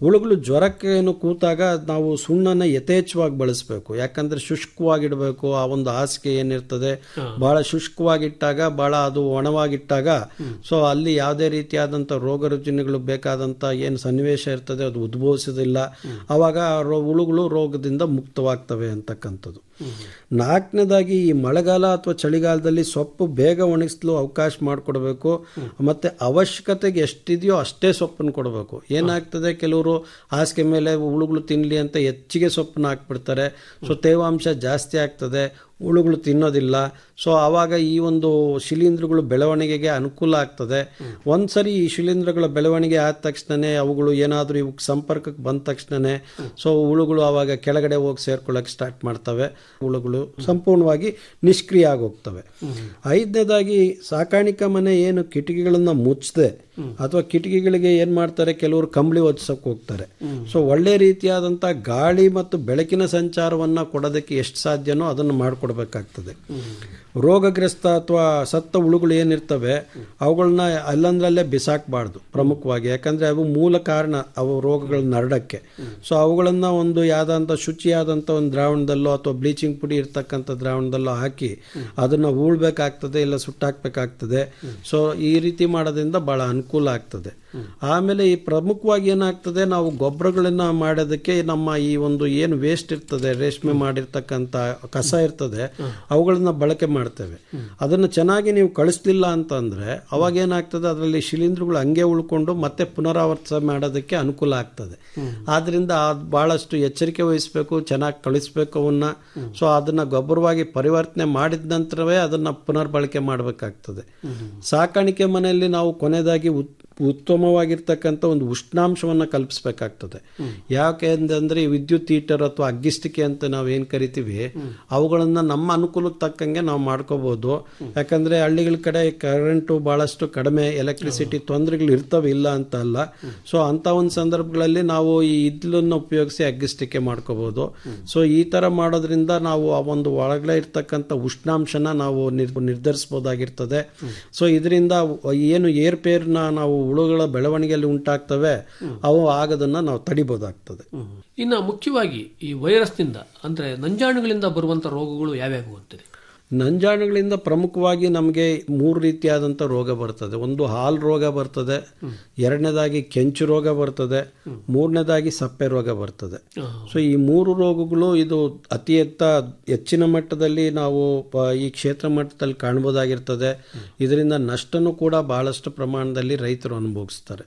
ಹುಳುಗಳು ಜ್ವರಕ್ಕೆ ಏನು ಕೂತಾಗ ನಾವು ಸುಣ್ಣನ ಯಥೇಚ್ಛವಾಗಿ ಬಳಸಬೇಕು ಯಾಕಂದ್ರೆ ಶುಷ್ಕವಾಗಿಡಬೇಕು ಆ ಒಂದು ಹಾಸಿಗೆ ಏನಿರ್ತದೆ ಬಹಳ ಶುಷ್ಕವಾಗಿಟ್ಟಾಗ ಬಹಳ ಅದು ಒಣವಾಗಿಟ್ಟಾಗ ಸೊ ಅಲ್ಲಿ ಯಾವುದೇ ರೀತಿಯಾದಂಥ ರೋಗ ರುಜಿನಗಳು ಬೇಕಾದಂಥ ಏನು ಸನ್ನಿವೇಶ ಇರ್ತದೆ ಅದು ಉದ್ಭವಿಸೋದಿಲ್ಲ ಅವಾಗ ಆ ರೋ- ಹುಳುಗಳು ರೋಗದಿಂದ ಮುಕ್ತವಾಗ್ತವೆ ಅಂತಕ್ಕಂಥದ್ದು ನಾಲ್ಕನೇದಾಗಿ ಈ ಮಳೆಗಾಲ ಅಥವಾ ಚಳಿಗಾಲದಲ್ಲಿ ಸೊಪ್ಪು ಬೇಗ ಒಣಗಿಸಲು ಅವಕಾಶ ಮಾಡಿಕೊಡ್ಬೇಕು ಮತ್ತೆ ಅವಶ್ಯಕತೆಗೆ ಎಷ್ಟಿದೆಯೋ ಅಷ್ಟೇ ಸೊಪ್ಪನ್ನು ಕೊಡಬೇಕು ಏನಾಗ್ತದೆ ಕೆಲವರು ಹಾಸಿಗೆ ಮೇಲೆ ಹುಳುಗಳು ತಿನ್ನಲಿ ಅಂತ ಹೆಚ್ಚಿಗೆ ಸೊಪ್ಪನ್ನ ಹಾಕ್ಬಿಡ್ತಾರೆ ಸೊ ತೇವಾಂಶ ಜಾಸ್ತಿ ಆಗ್ತದೆ ಹುಳುಗಳು ತಿನ್ನೋದಿಲ್ಲ ಸೊ ಆವಾಗ ಈ ಒಂದು ಶಿಲೀಂಧ್ರಗಳು ಬೆಳವಣಿಗೆಗೆ ಅನುಕೂಲ ಆಗ್ತದೆ ಒಂದ್ಸರಿ ಈ ಶಿಲೀಂಧ್ರಗಳ ಬೆಳವಣಿಗೆ ಆದ ತಕ್ಷಣನೇ ಅವುಗಳು ಏನಾದರೂ ಇವಕ್ಕೆ ಸಂಪರ್ಕಕ್ಕೆ ಬಂದ ತಕ್ಷಣನೇ ಸೊ ಹುಳುಗಳು ಆವಾಗ ಕೆಳಗಡೆ ಹೋಗಿ ಸೇರ್ಕೊಳ್ಳೋಕೆ ಸ್ಟಾರ್ಟ್ ಮಾಡ್ತವೆ ಹುಳುಗಳು ಸಂಪೂರ್ಣವಾಗಿ ನಿಷ್ಕ್ರಿಯ ಆಗೋಗ್ತವೆ ಐದನೇದಾಗಿ ಸಾಕಾಣಿಕಾ ಮನೆ ಏನು ಕಿಟಕಿಗಳನ್ನ ಮುಚ್ಚದೆ ಅಥವಾ ಕಿಟಕಿಗಳಿಗೆ ಏನ್ ಮಾಡ್ತಾರೆ ಕೆಲವರು ಕಂಬಳಿ ಒದಿಸೋಕೆ ಹೋಗ್ತಾರೆ ಸೊ ಒಳ್ಳೆ ರೀತಿಯಾದಂಥ ಗಾಳಿ ಮತ್ತು ಬೆಳಕಿನ ಸಂಚಾರವನ್ನ ಕೊಡೋದಕ್ಕೆ ಎಷ್ಟು ಸಾಧ್ಯನೋ ಅದನ್ನು ಮಾಡಿಕೊಡ್ಬೇಕಾಗ್ತದೆ ರೋಗಗ್ರಸ್ತ ಅಥವಾ ಸತ್ತ ಹುಳುಗಳು ಏನಿರ್ತವೆ ಅವುಗಳನ್ನ ಅಲ್ಲಂದ್ರಲ್ಲೇ ಬಿಸಾಕಬಾರ್ದು ಪ್ರಮುಖವಾಗಿ ಯಾಕಂದ್ರೆ ಅವು ಮೂಲ ಕಾರಣ ಅವು ರೋಗಗಳನ್ನ ಹರಡಕ್ಕೆ ಸೊ ಅವುಗಳನ್ನ ಒಂದು ಯಾವ್ದಂತ ಶುಚಿಯಾದಂಥ ಒಂದು ದ್ರಾವಣದಲ್ಲೋ ಅಥವಾ ಬ್ಲೀಚಿಂಗ್ ಪುಡಿ ಇರ್ತಕ್ಕಂಥ ದ್ರಾವಣದಲ್ಲೋ ಹಾಕಿ ಅದನ್ನ ಉಳ್ಬೇಕಾಗ್ತದೆ ಇಲ್ಲ ಸುಟ್ಟಾಕ್ಬೇಕಾಗ್ತದೆ ಸೊ ಈ ರೀತಿ ಮಾಡೋದ್ರಿಂದ ಬಹಳ ಅನುಕೂಲ ಆಗ್ತದೆ ಆಮೇಲೆ ಈ ಪ್ರಮುಖವಾಗಿ ಏನಾಗ್ತದೆ ನಾವು ಗೊಬ್ಬರಗಳನ್ನ ಮಾಡೋದಕ್ಕೆ ನಮ್ಮ ಈ ಒಂದು ಏನು ವೇಸ್ಟ್ ಇರ್ತದೆ ರೇಷ್ಮೆ ಮಾಡಿರ್ತಕ್ಕಂಥ ಕಸ ಇರ್ತದೆ ಅವುಗಳನ್ನ ಬಳಕೆ ಮಾಡ್ತೇವೆ ಅದನ್ನು ಚೆನ್ನಾಗಿ ನೀವು ಕಳಿಸ್ಲಿಲ್ಲ ಅಂತಂದ್ರೆ ಅವಾಗ ಏನಾಗ್ತದೆ ಅದರಲ್ಲಿ ಶಿಲೀಂಧ್ರಗಳು ಹಂಗೆ ಉಳ್ಕೊಂಡು ಮತ್ತೆ ಪುನರಾವರ್ತ ಮಾಡೋದಕ್ಕೆ ಅನುಕೂಲ ಆಗ್ತದೆ ಆದ್ರಿಂದ ಅದ್ ಬಹಳಷ್ಟು ಎಚ್ಚರಿಕೆ ವಹಿಸಬೇಕು ಚೆನ್ನಾಗಿ ಕಳಿಸ್ಬೇಕು ಅವನ್ನ ಸೊ ಅದನ್ನ ಗೊಬ್ಬರವಾಗಿ ಪರಿವರ್ತನೆ ಮಾಡಿದ ನಂತರವೇ ಅದನ್ನ ಪುನರ್ಬಳಕೆ ಮಾಡಬೇಕಾಗ್ತದೆ ಸಾಕಾಣಿಕೆ ಮನೆಯಲ್ಲಿ ನಾವು ಕೊನೆಯದಾಗಿ ಉತ್- ಉತ್ತಮವಾಗಿರ್ತಕ್ಕಂಥ ಒಂದು ಉಷ್ಣಾಂಶವನ್ನು ಕಲ್ಪಿಸ್ಬೇಕಾಗ್ತದೆ ಯಾಕೆ ಅಂತಂದ್ರೆ ಈ ವಿದ್ಯುತ್ ಹೀಟರ್ ಅಥವಾ ಅಗ್ಗಿಸ್ಟಿಕೆ ಅಂತ ನಾವು ಏನ್ ಕರಿತೀವಿ ಅವುಗಳನ್ನ ನಮ್ಮ ಅನುಕೂಲಕ್ಕೆ ತಕ್ಕಂಗೆ ನಾವು ಮಾಡ್ಕೋಬಹುದು ಯಾಕಂದ್ರೆ ಹಳ್ಳಿಗಳ ಕಡೆ ಕರೆಂಟು ಬಹಳಷ್ಟು ಕಡಿಮೆ ಎಲೆಕ್ಟ್ರಿಸಿಟಿ ತೊಂದರೆಗಳು ಇರ್ತವೆ ಇಲ್ಲ ಅಂತ ಅಲ್ಲ ಸೊ ಅಂತ ಒಂದು ಸಂದರ್ಭಗಳಲ್ಲಿ ನಾವು ಈ ಇದ್ಲನ್ನು ಉಪಯೋಗಿಸಿ ಅಗ್ಗಿಸ್ಟಿಕೆ ಮಾಡ್ಕೋಬಹುದು ಸೊ ಈ ತರ ಮಾಡೋದ್ರಿಂದ ನಾವು ಆ ಒಂದು ಒಳಗಡೆ ಇರ್ತಕ್ಕಂಥ ಉಷ್ಣಾಂಶನ ನಾವು ನಿರ್- ನಿರ್ಧರಿಸಬಹುದಾಗಿರ್ತದೆ ಸೊ ಇದರಿಂದ ಏನು ಏರ್ಪೇರ್ನ ನಾವು ಹುಳುಗಳ ಬೆಳವಣಿಗೆಯಲ್ಲಿ ಉಂಟಾಗ್ತವೆ ಅವು ಆಗದನ್ನ ನಾವು ತಡಿಬಹುದಾಗ್ತದೆ ಇನ್ನು ಮುಖ್ಯವಾಗಿ ಈ ವೈರಸ್ನಿಂದ ಅಂದ್ರೆ ನಂಜಾಣುಗಳಿಂದ ಬರುವಂತ ರೋಗಗಳು ಯಾವ್ಯಾವು ಅಂತೀರಿ ನಂಜಾಣುಗಳಿಂದ ಪ್ರಮುಖವಾಗಿ ನಮಗೆ ಮೂರು ರೀತಿಯಾದಂಥ ರೋಗ ಬರ್ತದೆ ಒಂದು ಹಾಲ್ ರೋಗ ಬರ್ತದೆ ಎರಡನೇದಾಗಿ ಕೆಂಚು ರೋಗ ಬರ್ತದೆ ಮೂರನೇದಾಗಿ ಸಪ್ಪೆ ರೋಗ ಬರ್ತದೆ ಸೊ ಈ ಮೂರು ರೋಗಗಳು ಇದು ಅತಿ ಎತ್ತ ಹೆಚ್ಚಿನ ಮಟ್ಟದಲ್ಲಿ ನಾವು ಪ- ಈ ಕ್ಷೇತ್ರ ಮಟ್ಟದಲ್ಲಿ ಕಾಣಬಹುದಾಗಿರ್ತದೆ ಇದರಿಂದ ನಷ್ಟನೂ ಕೂಡ ಬಹಳಷ್ಟು ಪ್ರಮಾಣದಲ್ಲಿ ರೈತರು ಅನುಭವಿಸ್ತಾರೆ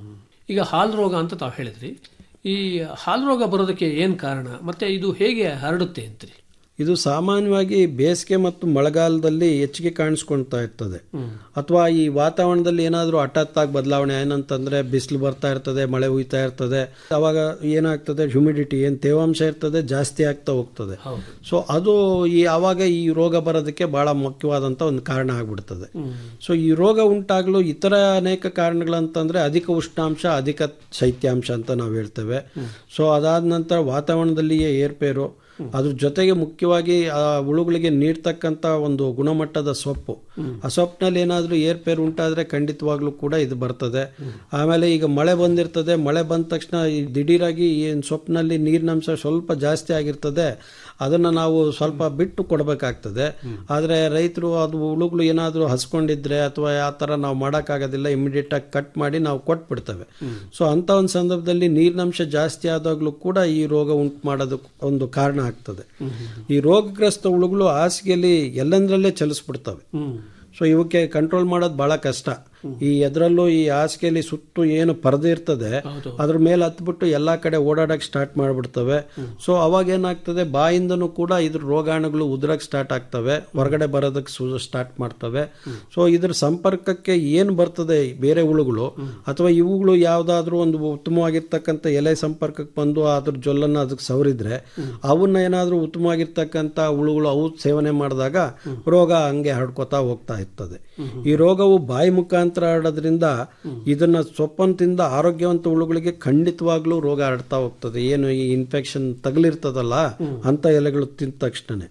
ಈಗ ಹಾಲ್ ರೋಗ ಅಂತ ತಾವು ಹೇಳಿದ್ರಿ ಈ ಹಾಲ್ ರೋಗ ಬರೋದಕ್ಕೆ ಏನ್ ಕಾರಣ ಮತ್ತೆ ಇದು ಹೇಗೆ ಹರಡುತ್ತೆ ಅಂತೀರಿ ಇದು ಸಾಮಾನ್ಯವಾಗಿ ಬೇಸಿಗೆ ಮತ್ತು ಮಳೆಗಾಲದಲ್ಲಿ ಹೆಚ್ಚಿಗೆ ಕಾಣಿಸ್ಕೊಳ್ತಾ ಇರ್ತದೆ ಅಥವಾ ಈ ವಾತಾವರಣದಲ್ಲಿ ಏನಾದರೂ ಹಠಾತ್ತಾಗಿ ಬದಲಾವಣೆ ಏನಂತಂದ್ರೆ ಬಿಸಿಲು ಬರ್ತಾ ಇರ್ತದೆ ಮಳೆ ಹುಯ್ತಾ ಇರ್ತದೆ ಅವಾಗ ಏನಾಗ್ತದೆ ಹ್ಯುಮಿಡಿಟಿ ಏನು ತೇವಾಂಶ ಇರ್ತದೆ ಜಾಸ್ತಿ ಆಗ್ತಾ ಹೋಗ್ತದೆ ಸೊ ಅದು ಈ ಆವಾಗ ಈ ರೋಗ ಬರೋದಕ್ಕೆ ಬಹಳ ಮುಖ್ಯವಾದಂತ ಒಂದು ಕಾರಣ ಆಗ್ಬಿಡ್ತದೆ ಸೊ ಈ ರೋಗ ಉಂಟಾಗಲು ಇತರ ಅನೇಕ ಕಾರಣಗಳಂತಂದ್ರೆ ಅಧಿಕ ಉಷ್ಣಾಂಶ ಅಧಿಕ ಶೈತ್ಯಾಂಶ ಅಂತ ನಾವು ಹೇಳ್ತೇವೆ ಸೊ ಅದಾದ ನಂತರ ವಾತಾವರಣದಲ್ಲಿಯೇ ಏರ್ಪೇರು ಅದ್ರ ಜೊತೆಗೆ ಮುಖ್ಯವಾಗಿ ಆ ಹುಳುಗಳಿಗೆ ನೀಡ್ತಕ್ಕಂಥ ಒಂದು ಗುಣಮಟ್ಟದ ಸೊಪ್ಪು ಆ ಸೊಪ್ಪಿನಲ್ಲಿ ಏನಾದರೂ ಏರ್ಪೇರು ಉಂಟಾದ್ರೆ ಖಂಡಿತವಾಗ್ಲೂ ಕೂಡ ಇದು ಬರ್ತದೆ ಆಮೇಲೆ ಈಗ ಮಳೆ ಬಂದಿರ್ತದೆ ಮಳೆ ಬಂದ ತಕ್ಷಣ ಈ ದಿಢೀರಾಗಿ ಏನು ಸೊಪ್ಪಿನಲ್ಲಿ ನೀರಿನಂಶ ಸ್ವಲ್ಪ ಜಾಸ್ತಿ ಆಗಿರ್ತದೆ ಅದನ್ನ ನಾವು ಸ್ವಲ್ಪ ಬಿಟ್ಟು ಕೊಡಬೇಕಾಗ್ತದೆ ಆದರೆ ರೈತರು ಅದು ಹುಳುಗಳು ಏನಾದರೂ ಹಸ್ಕೊಂಡಿದ್ರೆ ಅಥವಾ ಆ ಥರ ನಾವು ಮಾಡೋಕ್ಕಾಗೋದಿಲ್ಲ ಇಮಿಡಿಯೇಟ್ ಆಗಿ ಕಟ್ ಮಾಡಿ ನಾವು ಕೊಟ್ಬಿಡ್ತೇವೆ ಸೊ ಅಂತ ಒಂದು ಸಂದರ್ಭದಲ್ಲಿ ನೀರಿನಂಶ ಜಾಸ್ತಿ ಆದಾಗಲೂ ಕೂಡ ಈ ರೋಗ ಉಂಟು ಮಾಡೋದಕ್ಕೆ ಒಂದು ಕಾರಣ ಆಗ್ತದೆ ಈ ರೋಗಗ್ರಸ್ತ ಹುಳುಗಳು ಹಾಸಿಗೆಯಲ್ಲಿ ಎಲ್ಲಂದ್ರಲ್ಲೇ ಚಲಿಸ್ಬಿಡ್ತವೆ ಸೊ ಇವಕ್ಕೆ ಕಂಟ್ರೋಲ್ ಮಾಡೋದು ಬಹಳ ಕಷ್ಟ ಈ ಎದರಲ್ಲೂ ಈ ಹಾಸಿಗೆಯಲ್ಲಿ ಸುತ್ತು ಏನು ಪರದೆ ಇರ್ತದೆ ಅದ್ರ ಮೇಲೆ ಹತ್ಬಿಟ್ಟು ಎಲ್ಲಾ ಕಡೆ ಓಡಾಡಕ್ ಸ್ಟಾರ್ಟ್ ಮಾಡ್ಬಿಡ್ತವೆ ಸೊ ಅವಾಗ ಏನಾಗ್ತದೆ ಬಾಯಿಂದನೂ ಕೂಡ ಇದ್ರ ರೋಗಾಣುಗಳು ಉದ್ರಕ್ ಸ್ಟಾರ್ಟ್ ಆಗ್ತವೆ ಹೊರಗಡೆ ಬರೋದಕ್ಕೆ ಸ್ಟಾರ್ಟ್ ಮಾಡ್ತವೆ ಸೊ ಇದ್ರ ಸಂಪರ್ಕಕ್ಕೆ ಏನು ಬರ್ತದೆ ಬೇರೆ ಹುಳುಗಳು ಅಥವಾ ಇವುಗಳು ಯಾವ್ದಾದ್ರು ಒಂದು ಉತ್ತಮವಾಗಿರ್ತಕ್ಕಂಥ ಎಲೆ ಸಂಪರ್ಕಕ್ಕೆ ಬಂದು ಅದ್ರ ಜೊಲ್ಲನ್ನ ಅದಕ್ಕೆ ಸವರಿದ್ರೆ ಅವನ್ನ ಏನಾದ್ರೂ ಉತ್ತಮವಾಗಿರ್ತಕ್ಕಂಥ ಹುಳುಗಳು ಅವು ಸೇವನೆ ಮಾಡಿದಾಗ ರೋಗ ಹಂಗೆ ಹರಡ್ಕೋತಾ ಹೋಗ್ತಾ ಇರ್ತದೆ ಈ ರೋಗವು ಬಾಯಿ ಮುಖಾಂತರ ಹರಡೋದ್ರಿಂದ ಇದನ್ನ ಸೊಪ್ಪನ್ನು ತಿಂದ ಆರೋಗ್ಯವಂತ ಹುಳುಗಳಿಗೆ ಖಂಡಿತವಾಗ್ಲೂ ರೋಗ ಹರಡ್ತಾ ಹೋಗ್ತದೆ ಏನು ಈ ಇನ್ಫೆಕ್ಷನ್ ತಗಲಿರ್ತದಲ್ಲ ಅಂತ ಎಲೆಗಳು ತಿಂದ ತಕ್ಷಣನೇ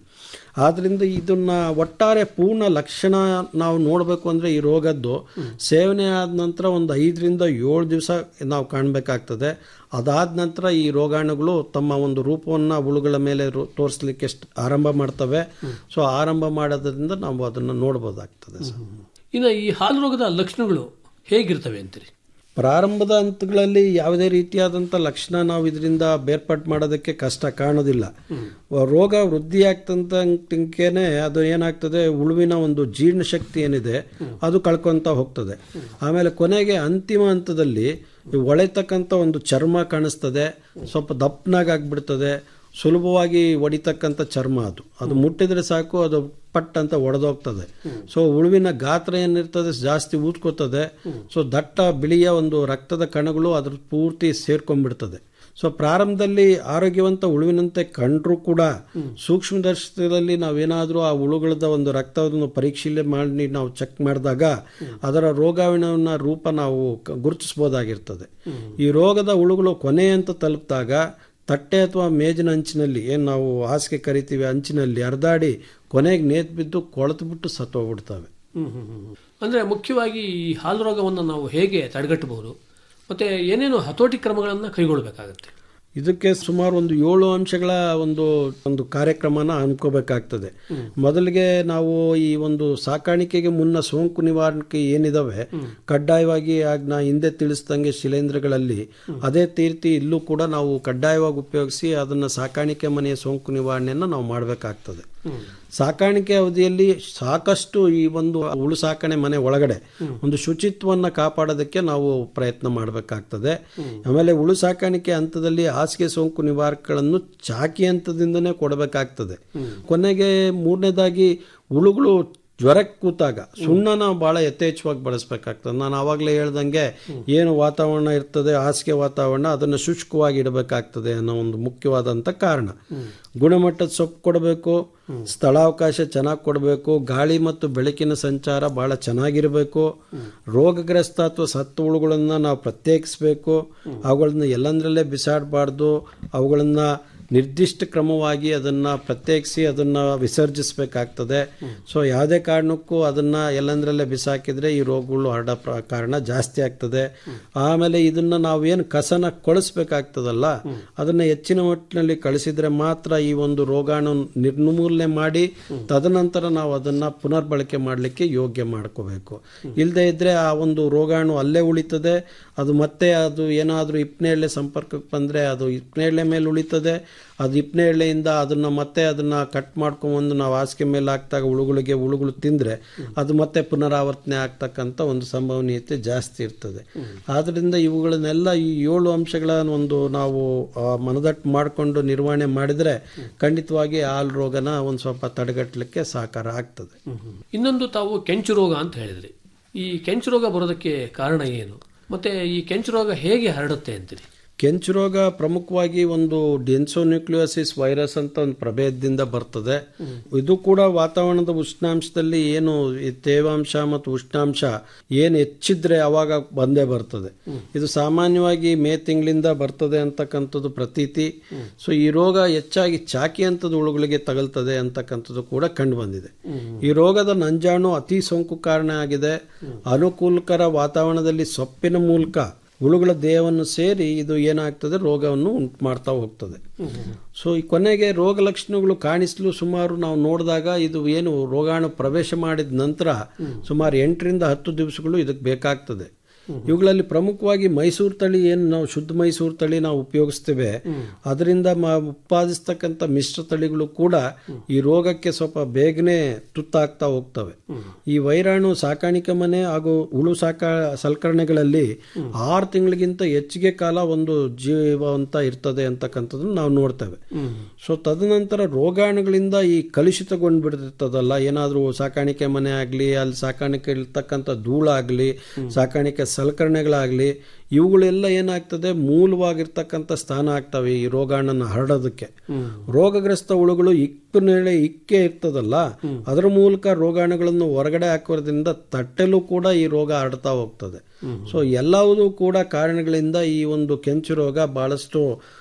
ಆದ್ರಿಂದ ಇದನ್ನ ಒಟ್ಟಾರೆ ಪೂರ್ಣ ಲಕ್ಷಣ ನಾವು ನೋಡಬೇಕು ಅಂದ್ರೆ ಈ ರೋಗದ್ದು ಸೇವನೆ ಆದ ನಂತರ ಒಂದು ಐದರಿಂದ ಏಳು ದಿವಸ ನಾವು ಕಾಣಬೇಕಾಗ್ತದೆ ಅದಾದ ನಂತರ ಈ ರೋಗಾಣುಗಳು ತಮ್ಮ ಒಂದು ರೂಪವನ್ನು ಹುಳುಗಳ ಮೇಲೆ ರು- ತೋರಿಸ್ಲಿಕ್ಕೆ ಎಷ್ಟು ಆರಂಭ ಮಾಡ್ತವೆ ಸೊ ಆರಂಭ ಮಾಡೋದ್ರಿಂದ ನಾವು ಅದನ್ನು ನೋಡ್ಬೋದಾಗ್ತದೆ ಸರ್ ಇನ್ನು ಈ ಹಾಲು ರೋಗದ ಲಕ್ಷಣಗಳು ಹೇಗಿರ್ತವೆ ಅಂತೀರಿ ಪ್ರಾರಂಭದ ಹಂತಗಳಲ್ಲಿ ಯಾವುದೇ ರೀತಿಯಾದಂಥ ಲಕ್ಷಣ ನಾವು ಇದರಿಂದ ಬೇರ್ಪಟ್ಟು ಮಾಡೋದಕ್ಕೆ ಕಷ್ಟ ಕಾಣೋದಿಲ್ಲ ರೋಗ ವೃದ್ಧಿ ಆಗ್ತಂತಂಕೇನೆ ಅದು ಏನಾಗ್ತದೆ ಉಳುವಿನ ಒಂದು ಜೀರ್ಣಶಕ್ತಿ ಏನಿದೆ ಅದು ಕಳ್ಕೊಂತ ಹೋಗ್ತದೆ ಆಮೇಲೆ ಕೊನೆಗೆ ಅಂತಿಮ ಹಂತದಲ್ಲಿ ಈ ಒಳೆತಕ್ಕಂಥ ಒಂದು ಚರ್ಮ ಕಾಣಿಸ್ತದೆ ಸ್ವಲ್ಪ ದಪ್ಪನಾಗಿ ಆಗ್ಬಿಡ್ತದೆ ಸುಲಭವಾಗಿ ಒಡಿತಕ್ಕಂಥ ಚರ್ಮ ಅದು ಅದು ಮುಟ್ಟಿದ್ರೆ ಸಾಕು ಅದು ಪಟ್ ಅಂತ ಒಡೆದೋಗ್ತದೆ ಸೊ ಉಳುವಿನ ಗಾತ್ರ ಏನಿರ್ತದೆ ಜಾಸ್ತಿ ಊದ್ಕೋತದೆ ಸೊ ದಟ್ಟ ಬಿಳಿಯ ಒಂದು ರಕ್ತದ ಕಣಗಳು ಅದ್ರ ಪೂರ್ತಿ ಸೇರ್ಕೊಂಡ್ಬಿಡ್ತದೆ ಸೊ ಪ್ರಾರಂಭದಲ್ಲಿ ಆರೋಗ್ಯವಂತ ಉಳುವಿನಂತೆ ಕಂಡ್ರೂ ಕೂಡ ಸೂಕ್ಷ್ಮದರ್ಶಕದಲ್ಲಿ ನಾವೇನಾದರೂ ಆ ಹುಳುಗಳದ ಒಂದು ರಕ್ತವನ್ನು ಪರೀಕ್ಷೆ ಮಾಡಿ ನಾವು ಚೆಕ್ ಮಾಡಿದಾಗ ಅದರ ರೋಗಾಣುವಿನ ರೂಪ ನಾವು ಕ- ಗುರುತಿಸ್ಬೋದಾಗಿರ್ತದೆ ಈ ರೋಗದ ಹುಳುಗಳು ಕೊನೆ ಅಂತ ತಲುಪಿದಾಗ ತಟ್ಟೆ ಅಥವಾ ಮೇಜಿನ ಅಂಚಿನಲ್ಲಿ ಏನು ನಾವು ಹಾಸಿಗೆ ಕರಿತೀವಿ ಅಂಚಿನಲ್ಲಿ ಹರಿದಾಡಿ ಕೊನೆಗೆ ನೇತ್ ಬಿದ್ದು ಕೊಳೆತು ಬಿಟ್ಟು ಸತ್ತೋಗ್ಬಿಡ್ತವೆ ಹ್ಮ್ ಹ್ಮ್ ಹ್ಮ್ ಹ್ಮ್. ಅಂದ್ರೆ ಮುಖ್ಯವಾಗಿ ಈ ಹಾಲು ರೋಗವನ್ನು ನಾವು ಹೇಗೆ ತಡೆಗಟ್ಟಬಹುದು ಮತ್ತೆ ಏನೇನು ಹತೋಟಿ ಕ್ರಮಗಳನ್ನು ಕೈಗೊಳ್ಳಬೇಕಾಗತ್ತೆ ಇದಕ್ಕೆ ಸುಮಾರು ಒಂದು ಏಳು ಅಂಶಗಳ ಒಂದು ಒಂದು ಕಾರ್ಯಕ್ರಮನ ಅನ್ಕೋಬೇಕಾಗ್ತದೆ ಮೊದಲಿಗೆ ನಾವು ಈ ಒಂದು ಸಾಕಾಣಿಕೆಗೆ ಮುನ್ನ ಸೋಂಕು ನಿವಾರಣೆ ಏನಿದಾವೆ ಕಡ್ಡಾಯವಾಗಿ ಆಗ ನಾ ಹಿಂದೆ ತಿಳಿಸ್ದಂಗೆ ಶಿಲೇಂಧ್ರಗಳಲ್ಲಿ ಅದೇ ತೀರ್ತಿ ಇಲ್ಲೂ ಕೂಡ ನಾವು ಕಡ್ಡಾಯವಾಗಿ ಉಪಯೋಗಿಸಿ ಅದನ್ನ ಸಾಕಾಣಿಕೆ ಮನೆಯ ಸೋಂಕು ನಿವಾರಣೆಯನ್ನು ನಾವು ಮಾಡಬೇಕಾಗ್ತದೆ ಸಾಕಾಣಿಕೆ ಅವಧಿಯಲ್ಲಿ ಸಾಕಷ್ಟು ಈ ಒಂದು ಹುಳು ಸಾಕಣೆ ಮನೆ ಒಳಗಡೆ ಒಂದು ಶುಚಿತ್ವವನ್ನು ಕಾಪಾಡೋದಕ್ಕೆ ನಾವು ಪ್ರಯತ್ನ ಮಾಡಬೇಕಾಗ್ತದೆ ಆಮೇಲೆ ಹುಳು ಸಾಕಾಣಿಕೆ ಹಂತದಲ್ಲಿ ಹಾಸಿಗೆ ಸೋಂಕು ನಿವಾರಕಗಳನ್ನು ಚಾಕಿ ಹಂತದಿಂದನೇ ಕೊಡಬೇಕಾಗ್ತದೆ ಕೊನೆಗೆ ಮೂರನೇದಾಗಿ ಹುಳುಗಳು ಜ್ವರಕ್ಕೆ ಕೂತಾಗ ಸುಣ್ಣನ ಬಹಳ ಯಥೇಚ್ಛವಾಗಿ ಬಳಸಬೇಕಾಗ್ತದೆ ನಾನು ಆವಾಗಲೇ ಹೇಳ್ದಂಗೆ ಏನು ವಾತಾವರಣ ಇರ್ತದೆ ಹಾಸಿಗೆ ವಾತಾವರಣ ಅದನ್ನು ಶುಷ್ಕವಾಗಿ ಇಡಬೇಕಾಗ್ತದೆ ಅನ್ನೋ ಒಂದು ಮುಖ್ಯವಾದಂಥ ಕಾರಣ ಗುಣಮಟ್ಟದ ಸೊಪ್ಪು ಕೊಡಬೇಕು ಸ್ಥಳಾವಕಾಶ ಚೆನ್ನಾಗಿ ಕೊಡಬೇಕು ಗಾಳಿ ಮತ್ತು ಬೆಳಕಿನ ಸಂಚಾರ ಬಹಳ ಚೆನ್ನಾಗಿರಬೇಕು ರೋಗಗ್ರಸ್ತ ಅಥವಾ ಸತ್ತು ಹುಳುಗಳನ್ನು ನಾವು ಪ್ರತ್ಯೇಕಿಸಬೇಕು ಅವುಗಳನ್ನ ಎಲ್ಲಂದ್ರಲ್ಲೇ ಬಿಸಾಡಬಾರ್ದು ಅವುಗಳನ್ನ ನಿರ್ದಿಷ್ಟ ಕ್ರಮವಾಗಿ ಅದನ್ನ ಪ್ರತ್ಯೇಕಿಸಿ ಅದನ್ನ ವಿಸರ್ಜಿಸಬೇಕಾಗ್ತದೆ ಸೊ ಯಾವುದೇ ಕಾರಣಕ್ಕೂ ಅದನ್ನ ಎಲ್ಲಂದ್ರಲ್ಲೇ ಬಿಸಾಕಿದ್ರೆ ಈ ರೋಗಗಳು ಹರಡೋ ಪ್ರ- ಕಾರಣ ಜಾಸ್ತಿ ಆಗ್ತದೆ ಆಮೇಲೆ ಇದನ್ನ ನಾವೇನು ಕಸನ ಕೊಳಿಸ್ಬೇಕಾಗ್ತದಲ್ಲ ಅದನ್ನ ಹೆಚ್ಚಿನ ಮಟ್ಟಿನಲ್ಲಿ ಕಳಿಸಿದ್ರೆ ಮಾತ್ರ ಈ ಒಂದು ರೋಗಾಣು ನಿರ್ಮೂಲನೆ ಮಾಡಿ ತದನಂತರ ನಾವು ಅದನ್ನ ಪುನರ್ಬಳಕೆ ಮಾಡಲಿಕ್ಕೆ ಯೋಗ್ಯ ಮಾಡ್ಕೋಬೇಕು ಇಲ್ಲದೆ ಇದ್ರೆ ಆ ಒಂದು ರೋಗಾಣು ಅಲ್ಲೇ ಉಳಿತದೆ ಅದು ಮತ್ತೆ ಅದು ಏನಾದರೂ ಇಪ್ನೇಳೆ ಸಂಪರ್ಕಕ್ಕೆ ಬಂದರೆ ಅದು ಇಪ್ನೇಳೆ ಮೇಲೆ ಉಳಿತದೆ ಅದು ಇಪ್ನೇಳೆಯಿಂದ ಅದನ್ನ ಮತ್ತೆ ಅದನ್ನ ಕಟ್ ಮಾಡ್ಕೊಂಬಂದು ನಾವು ಹಾಸಿಗೆ ಮೇಲೆ ಹಾಕ್ದಾಗ ಹುಳುಗಳಿಗೆ ಹುಳುಗಳು ತಿಂದರೆ ಅದು ಮತ್ತೆ ಪುನರಾವರ್ತನೆ ಆಗ್ತಕ್ಕಂಥ ಒಂದು ಸಂಭವನೀಯತೆ ಜಾಸ್ತಿ ಇರ್ತದೆ ಆದ್ರಿಂದ ಇವುಗಳನ್ನೆಲ್ಲ ಈ ಏಳು ಅಂಶಗಳ ಒಂದು ನಾವು ಆ, ಮನದಟ್ಟು ಮಾಡಿಕೊಂಡು ನಿರ್ವಹಣೆ ಮಾಡಿದರೆ ಖಂಡಿತವಾಗಿ ಹಾಲು ರೋಗನ ಒಂದು ಸ್ವಲ್ಪ ತಡೆಗಟ್ಟಲಿಕ್ಕೆ ಸಹಕಾರ ಆಗ್ತದೆ ಇನ್ನೊಂದು ತಾವು ಕೆಂಚು ರೋಗ ಅಂತ ಹೇಳಿದ್ರಿ ಈ ಕೆಂಚು ರೋಗ ಬರೋದಕ್ಕೆ ಕಾರಣ ಏನು ಮತ್ತೆ ಈ ಕೆಂಚು ರೋಗ ಹೇಗೆ ಹರಡುತ್ತೆ ಅಂತೀರಿ ಕೆಂಚು ರೋಗ ಪ್ರಮುಖವಾಗಿ ಒಂದು ಡೆನ್ಸೋನ್ಯೂಕ್ಲಿಯೋಸಿಸ್ ವೈರಸ್ ಅಂತ ಒಂದು ಪ್ರಭೇದದಿಂದ ಬರ್ತದೆ ಇದು ಕೂಡ ವಾತಾವರಣದ ಉಷ್ಣಾಂಶದಲ್ಲಿ ಏನು ಈ ತೇವಾಂಶ ಮತ್ತು ಉಷ್ಣಾಂಶ ಏನು ಹೆಚ್ಚಿದ್ರೆ ಅವಾಗ ಬಂದೇ ಬರ್ತದೆ ಇದು ಸಾಮಾನ್ಯವಾಗಿ ಮೇ ತಿಂಗಳಿಂದ ಬರ್ತದೆ ಅಂತಕ್ಕಂಥದ್ದು ಪ್ರತೀತಿ ಸೊ ಈ ರೋಗ ಹೆಚ್ಚಾಗಿ ಚಾಕಿ ಅಂತದ ಹುಳುಗಳಿಗೆ ತಗಲ್ತದೆ ಅಂತಕ್ಕಂಥದ್ದು ಕೂಡ ಕಂಡು ಬಂದಿದೆ ಈ ರೋಗದ ನಂಜಾಣು ಅತಿ ಸೋಂಕು ಕಾರಣ ಆಗಿದೆ ಅನುಕೂಲಕರ ವಾತಾವರಣದಲ್ಲಿ ಸೊಪ್ಪಿನ ಮೂಲಕ ಹುಳುಗಳ ದೇಹವನ್ನು ಸೇರಿ ಇದು ಏನಾಗ್ತದೆ ರೋಗವನ್ನು ಉಂಟು ಮಾಡ್ತಾ ಹೋಗ್ತದೆ ಸೊ ಈ ಕೊನೆಗೆ ರೋಗ ಲಕ್ಷಣಗಳು ಕಾಣಿಸಲು ಸುಮಾರು ನಾವು ನೋಡಿದಾಗ ಇದು ಏನು ರೋಗಾಣು ಪ್ರವೇಶ ಮಾಡಿದ ನಂತರ ಸುಮಾರು ಎಂಟರಿಂದ ಹತ್ತು ದಿವಸಗಳು ಇದಕ್ಕೆ ಬೇಕಾಗ್ತದೆ ಇವುಗಳಲ್ಲಿ ಪ್ರಮುಖವಾಗಿ ಮೈಸೂರು ತಳಿ ಏನು ನಾವು ಶುದ್ಧ ಮೈಸೂರು ತಳಿ ನಾವು ಉಪಯೋಗಿಸ್ತೇವೆ ಅದರಿಂದ ಮ ಉತ್ಪಾದಿಸ್ತಕ್ಕಂಥ ಮಿಶ್ರ ತಳಿಗಳು ಕೂಡ ಈ ರೋಗಕ್ಕೆ ಸ್ವಲ್ಪ ಬೇಗನೆ ತುತ್ತಾಗ್ತಾ ಹೋಗ್ತವೆ ಈ ವೈರಾಣು ಸಾಕಾಣಿಕೆ ಮನೆ ಹಾಗೂ ಹುಳು ಸಾಕ ಸಲಕರಣೆಗಳಲ್ಲಿ ಆರು ತಿಂಗಳಿಗಿಂತ ಹೆಚ್ಚಿಗೆ ಕಾಲ ಒಂದು ಜೀವಂತ ಇರ್ತದೆ ಅಂತಕ್ಕಂಥದ್ದನ್ನು ನಾವು ನೋಡ್ತೇವೆ ಸೊ ತದನಂತರ ರೋಗಾಣುಗಳಿಂದ ಈ ಕಲುಷಿತಗೊಂಡ್ಬಿಟ್ಟಿರ್ತದಲ್ಲ ಏನಾದರೂ ಸಾಕಾಣಿಕೆ ಮನೆ ಆಗಲಿ ಅಲ್ಲಿ ಸಾಕಾಣಿಕೆ ಇರ್ತಕ್ಕಂಥ ಧೂಳಾಗಲಿ ಸಾಕಾಣಿಕೆ ಸಲಕರಣೆಗಳಾಗಲಿ ಇವುಗಳೆಲ್ಲ ಏನಾಗ್ತದೆ ಮೂಲವಾಗಿರ್ತಕ್ಕಂಥ ಸ್ಥಾನ ಆಗ್ತವೆ ಈ ರೋಗಾಣನ ಹರಡೋದಕ್ಕೆ ರೋಗಗ್ರಸ್ತ ಹುಳುಗಳು ಇಕ್ಕು ನೇಳೆ ಇಕ್ಕೆ ಇರ್ತದಲ್ಲ ಅದರ ಮೂಲಕ ರೋಗಾಣುಗಳನ್ನು ಹೊರಗಡೆ ಹಾಕೋದ್ರಿಂದ ತಟ್ಟೆಲೂ ಕೂಡ ಈ ರೋಗ ಹರಡ್ತಾ ಹೋಗ್ತದೆ ಸೊ ಎಲ್ಲವೂ ಕೂಡ ಕಾರಣಗಳಿಂದ ಈ ಒಂದು ಕೆಂಚು ರೋಗ ಬಹಳಷ್ಟು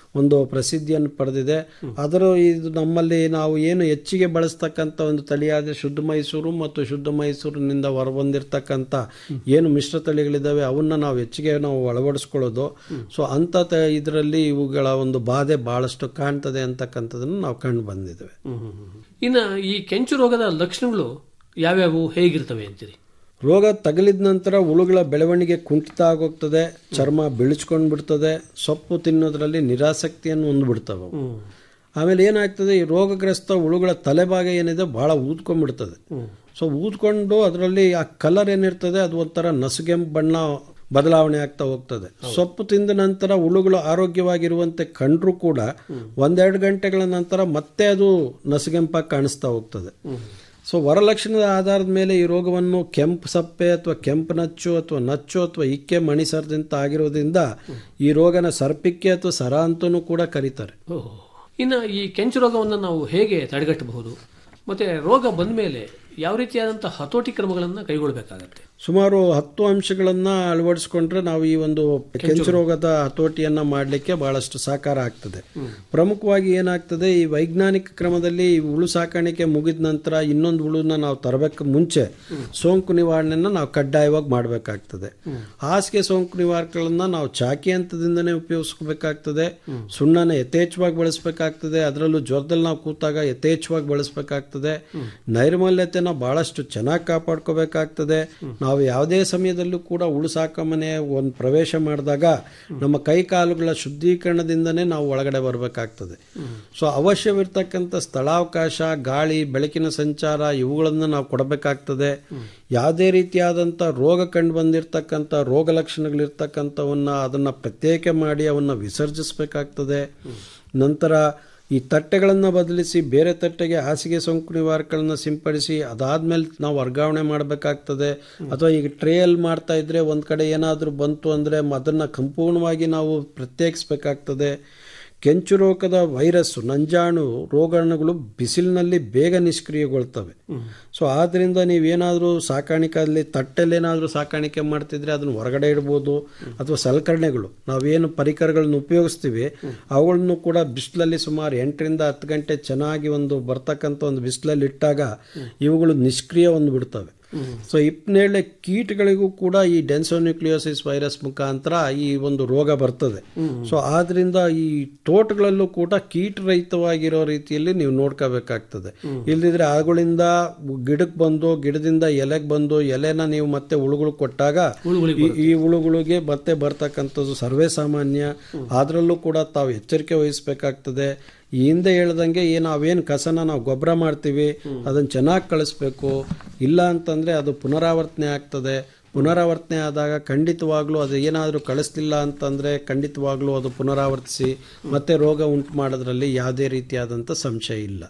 ಒಂದು ಪ್ರಸಿದ್ಧಿಯನ್ನು ಪಡೆದಿದೆ ಅದರ ಇದು ನಮ್ಮಲ್ಲಿ ನಾವು ಏನು ಹೆಚ್ಚಿಗೆ ಬಳಸ್ತಕ್ಕಂಥ ಒಂದು ತಳಿಯಾದ ಶುದ್ಧ ಮೈಸೂರು ಮತ್ತು ಶುದ್ಧ ಮೈಸೂರಿನಿಂದ ಹೊರಬಂದಿರ್ತಕ್ಕಂಥ ಏನು ಮಿಶ್ರ ತಳಿಗಳಿದ್ದಾವೆ ಅವನ್ನ ನಾವು ಹೆಚ್ಚಿಗೆ ನಾವು ಅಳವಡಿಸ್ಕೊಳ್ಳೋದು ಸೊ ಅಂಥ ತ ಇದರಲ್ಲಿ ಇವುಗಳ ಒಂದು ಬಾಧೆ ಬಹಳಷ್ಟು ಕಾಣ್ತದೆ ಅಂತಕ್ಕಂಥದ್ದನ್ನು ನಾವು ಕಂಡು ಬಂದಿದ್ದೇವೆ ಇನ್ನು ಈ ಕೆಂಚು ರೋಗದ ಲಕ್ಷಣಗಳು ಯಾವ್ಯಾವು ಹೇಗಿರ್ತವೆ ಅಂತೀರಿ ರೋಗ ತಗಲಿದ ನಂತರ ಹುಳುಗಳ ಬೆಳವಣಿಗೆ ಕುಂಠಿತ ಆಗೋಗ್ತದೆ ಚರ್ಮ ಬೆಳೆಸ್ಕೊಂಡು ಬಿಡ್ತದೆ ಸೊಪ್ಪು ತಿನ್ನೋದ್ರಲ್ಲಿ ನಿರಾಸಕ್ತಿಯನ್ನು ಹೊಂದ್ಬಿಡ್ತವೆ ಅವು. ಆಮೇಲೆ ಏನಾಗ್ತದೆ ಈ ರೋಗಗ್ರಸ್ತ ಹುಳುಗಳ ತಲೆಭಾಗ ಏನಿದೆ ಬಹಳ ಊದ್ಕೊಂಡ್ಬಿಡ್ತದೆ ಸೊ ಊದ್ಕೊಂಡು ಅದರಲ್ಲಿ ಆ ಕಲರ್ ಏನಿರ್ತದೆ ಅದು ಒಂಥರ ನಸುಗೆಂಪು ಬಣ್ಣ ಬದಲಾವಣೆ ಆಗ್ತಾ ಹೋಗ್ತದೆ ಸೊಪ್ಪು ತಿಂದ ನಂತರ ಹುಳುಗಳು ಆರೋಗ್ಯವಾಗಿರುವಂತೆ ಕಂಡ್ರೂ ಕೂಡ ಒಂದೆರಡು ಗಂಟೆಗಳ ನಂತರ ಮತ್ತೆ ಅದು ನಸುಗೆಂಪಾಗಿ ಕಾಣಿಸ್ತಾ ಹೋಗ್ತದೆ ಸೊ ವರಲಕ್ಷಣದ ಆಧಾರದ ಮೇಲೆ ಈ ರೋಗವನ್ನು ಕೆಂಪು ಸಪ್ಪೆ ಅಥವಾ ಕೆಂಪು ನಚ್ಚು ಅಥವಾ ನಚ್ಚು ಅಥವಾ ಇಕ್ಕೆ ಮಣಿಸರದಂತ ಆಗಿರೋದ್ರಿಂದ ಈ ರೋಗನ ಸರ್ಪಿಕ್ಕೆ ಅಥವಾ ಸರ ಅಂತಲೂ ಕೂಡ ಕರೀತಾರೆ ಓಹ್. ಇನ್ನು ಈ ಕೆಂಚು ರೋಗವನ್ನು ನಾವು ಹೇಗೆ ತಡೆಗಟ್ಟಬಹುದು ಮತ್ತೆ ರೋಗ ಬಂದ ಮೇಲೆ ಯಾವ ರೀತಿಯಾದಂತಹ ಹತೋಟಿ ಕ್ರಮಗಳನ್ನು ಕೈಗೊಳ್ಳಬೇಕಾಗತ್ತೆ ಸುಮಾರು ಹತ್ತು ಅಂಶಗಳನ್ನ ಅಳವಡಿಸ್ಕೊಂಡ್ರೆ ನಾವು ಈ ಒಂದು ಕೆಂಚು ರೋಗದ ಹತೋಟಿಯನ್ನ ಮಾಡಲಿಕ್ಕೆ ಬಹಳಷ್ಟು ಸಹಕಾರ ಆಗ್ತದೆ ಪ್ರಮುಖವಾಗಿ ಏನಾಗ್ತದೆ ಈ ವೈಜ್ಞಾನಿಕ ಕ್ರಮದಲ್ಲಿ ಈ ಹುಳು ಸಾಕಾಣಿಕೆ ಮುಗಿದ ನಂತರ ಇನ್ನೊಂದು ಹುಳುನ ನಾವು ತರಬೇಕು ಮುಂಚೆ ಸೋಂಕು ನಿವಾರಣೆನ ನಾವು ಕಡ್ಡಾಯವಾಗಿ ಮಾಡಬೇಕಾಗ್ತದೆ ಹಾಸಿಗೆ ಸೋಂಕು ನಿವಾರಕಗಳನ್ನ ನಾವು ಚಾಕಿ ಹಂತದಿಂದನೇ ಉಪಯೋಗಿಸ್ಕೋಬೇಕಾಗ್ತದೆ ಸುಣ್ಣನ ಯಥೇಚ್ಛವಾಗಿ ಬಳಸಬೇಕಾಗ್ತದೆ ಅದರಲ್ಲೂ ಜ್ವರದಲ್ಲಿ ನಾವು ಕೂತಾಗ ಯಥೇಚ್ಛವಾಗಿ ಬಳಸಬೇಕಾಗ್ತದೆ ನೈರ್ಮಲ್ಯತೆನ ಬಹಳಷ್ಟು ಚೆನ್ನಾಗಿ ಕಾಪಾಡ್ಕೋಬೇಕಾಗ್ತದೆ ನಾವು ಯಾವುದೇ ಸಮಯದಲ್ಲೂ ಕೂಡ ಹುಳು ಸಾಕಮನೆ ಒಂದು ಪ್ರವೇಶ ಮಾಡಿದಾಗ ನಮ್ಮ ಕೈ ಕಾಲುಗಳ ಶುದ್ಧೀಕರಣದಿಂದನೇ ನಾವು ಒಳಗಡೆ ಬರಬೇಕಾಗ್ತದೆ ಸೊ ಅವಶ್ಯವಿರ್ತಕ್ಕಂಥ ಸ್ಥಳಾವಕಾಶ ಗಾಳಿ ಬೆಳಕಿನ ಸಂಚಾರ ಇವುಗಳನ್ನು ನಾವು ಕೊಡಬೇಕಾಗ್ತದೆ ಯಾವುದೇ ರೀತಿಯಾದಂಥ ರೋಗ ಕಂಡು ಬಂದಿರತಕ್ಕಂಥ ರೋಗ ಲಕ್ಷಣಗಳಿರ್ತಕ್ಕಂಥವನ್ನ ಅದನ್ನು ಪ್ರತ್ಯೇಕ ಮಾಡಿ ಅವನ್ನ ವಿಸರ್ಜಿಸಬೇಕಾಗ್ತದೆ ನಂತರ ಈ ತಟ್ಟೆಗಳನ್ನು ಬದಲಿಸಿ ಬೇರೆ ತಟ್ಟೆಗೆ ಹಾಸಿಗೆ ಸೋಂಕು ನಿವಾರಕಗಳನ್ನ ಸಿಂಪಡಿಸಿ ಅದಾದ್ಮೇಲೆ ನಾವು ವರ್ಗಾವಣೆ ಮಾಡಬೇಕಾಗ್ತದೆ ಅಥವಾ ಈಗ ಟ್ರೇಯಲ್ಲಿ ಮಾಡ್ತಾ ಇದ್ರೆ ಒಂದ್ ಕಡೆ ಏನಾದರೂ ಬಂತು ಅಂದ್ರೆ ಅದನ್ನ ಸಂಪೂರ್ಣವಾಗಿ ನಾವು ಪ್ರತ್ಯೇಕಿಸಬೇಕಾಗ್ತದೆ ಕೆಂಚು ರೋಗದ ವೈರಸ್ ನಂಜಾಣು ರೋಗಾಣುಗಳು ಬಿಸಿಲಿನಲ್ಲಿ ಬೇಗ ನಿಷ್ಕ್ರಿಯಗೊಳ್ತವೆ ಸೊ ಆದ್ರಿಂದ ನೀವೇನಾದರೂ ಸಾಕಾಣಿಕೆಯಲ್ಲಿ ತಟ್ಟೆಲ್ಲಿ ಏನಾದರೂ ಸಾಕಾಣಿಕೆ ಮಾಡ್ತಿದ್ರೆ ಅದನ್ನು ಹೊರಗಡೆ ಇಡ್ಬೋದು ಅಥವಾ ಸಲಕರಣೆಗಳು ನಾವೇನು ಪರಿಕರಗಳನ್ನ ಉಪಯೋಗಿಸ್ತೀವಿ ಅವುಗಳನ್ನು ಕೂಡ ಬಿಸಿಲಲ್ಲಿ ಸುಮಾರು ಎಂಟರಿಂದ ಹತ್ತು ಗಂಟೆ ಚೆನ್ನಾಗಿ ಒಂದು ಬರ್ತಕ್ಕಂಥ ಒಂದು ಬಿಸಿಲಲ್ಲಿ ಇಟ್ಟಾಗ ಇವುಗಳು ನಿಷ್ಕ್ರಿಯ ಹೊಂದ್ಬಿಡ್ತವೆ ಸೊ ಹಿಪ್ನೇಳೆ ಕೀಟಗಳಿಗೂ ಕೂಡ ಈ ಡೆನ್ಸೋನ್ಯೂಕ್ಲಿಯೋಸಿಸ್ ವೈರಸ್ ಮುಖಾಂತರ ಈ ಒಂದು ರೋಗ ಬರ್ತದೆ ಸೊ ಆದ್ರಿಂದ ಈ ತೋಟಗಳಲ್ಲೂ ಕೂಡ ಕೀಟರಹಿತವಾಗಿರೋ ರೀತಿಯಲ್ಲಿ ನೀವು ನೋಡ್ಕೋಬೇಕಾಗ್ತದೆ ಇಲ್ದಿದ್ರೆ ಅವುಗಳಿಂದ ಗಿಡಕ್ಕೆ ಬಂದು ಗಿಡದಿಂದ ಎಲೆಗೆ ಬಂದು ಎಲೆನ ನೀವು ಮತ್ತೆ ಹುಳುಗಳು ಕೊಟ್ಟಾಗ ಈ- ಈ ಹುಳುಗಳಿಗೆ ಮತ್ತೆ ಬರ್ತಕ್ಕಂಥದ್ದು ಸರ್ವೇ ಸಾಮಾನ್ಯ ಅದರಲ್ಲೂ ಕೂಡ ತಾವು ಎಚ್ಚರಿಕೆ ವಹಿಸ್ಬೇಕಾಗ್ತದೆ ಈ ಹಿಂದೆ ಹೇಳ್ದಂಗೆ ಏನು ಅವೇನು ಕಸನ ನಾವು ಗೊಬ್ಬರ ಮಾಡ್ತೀವಿ ಅದನ್ನು ಚೆನ್ನಾಗಿ ಕಳಿಸ್ಬೇಕು ಇಲ್ಲ ಅಂತಂದ್ರೆ ಅದು ಪುನರಾವರ್ತನೆ ಆಗ್ತದೆ ಪುನರಾವರ್ತನೆ ಆದಾಗ ಖಂಡಿತವಾಗ್ಲೂ ಅದು ಏನಾದರೂ ಕಳಿಸ್ಲಿಲ್ಲ ಅಂತಂದ್ರೆ ಖಂಡಿತವಾಗ್ಲೂ ಅದು ಪುನರಾವರ್ತಿಸಿ ಮತ್ತೆ ರೋಗ ಉಂಟು ಮಾಡೋದ್ರಲ್ಲಿ ಯಾವುದೇ ರೀತಿಯಾದಂಥ ಸಂಶಯ ಇಲ್ಲ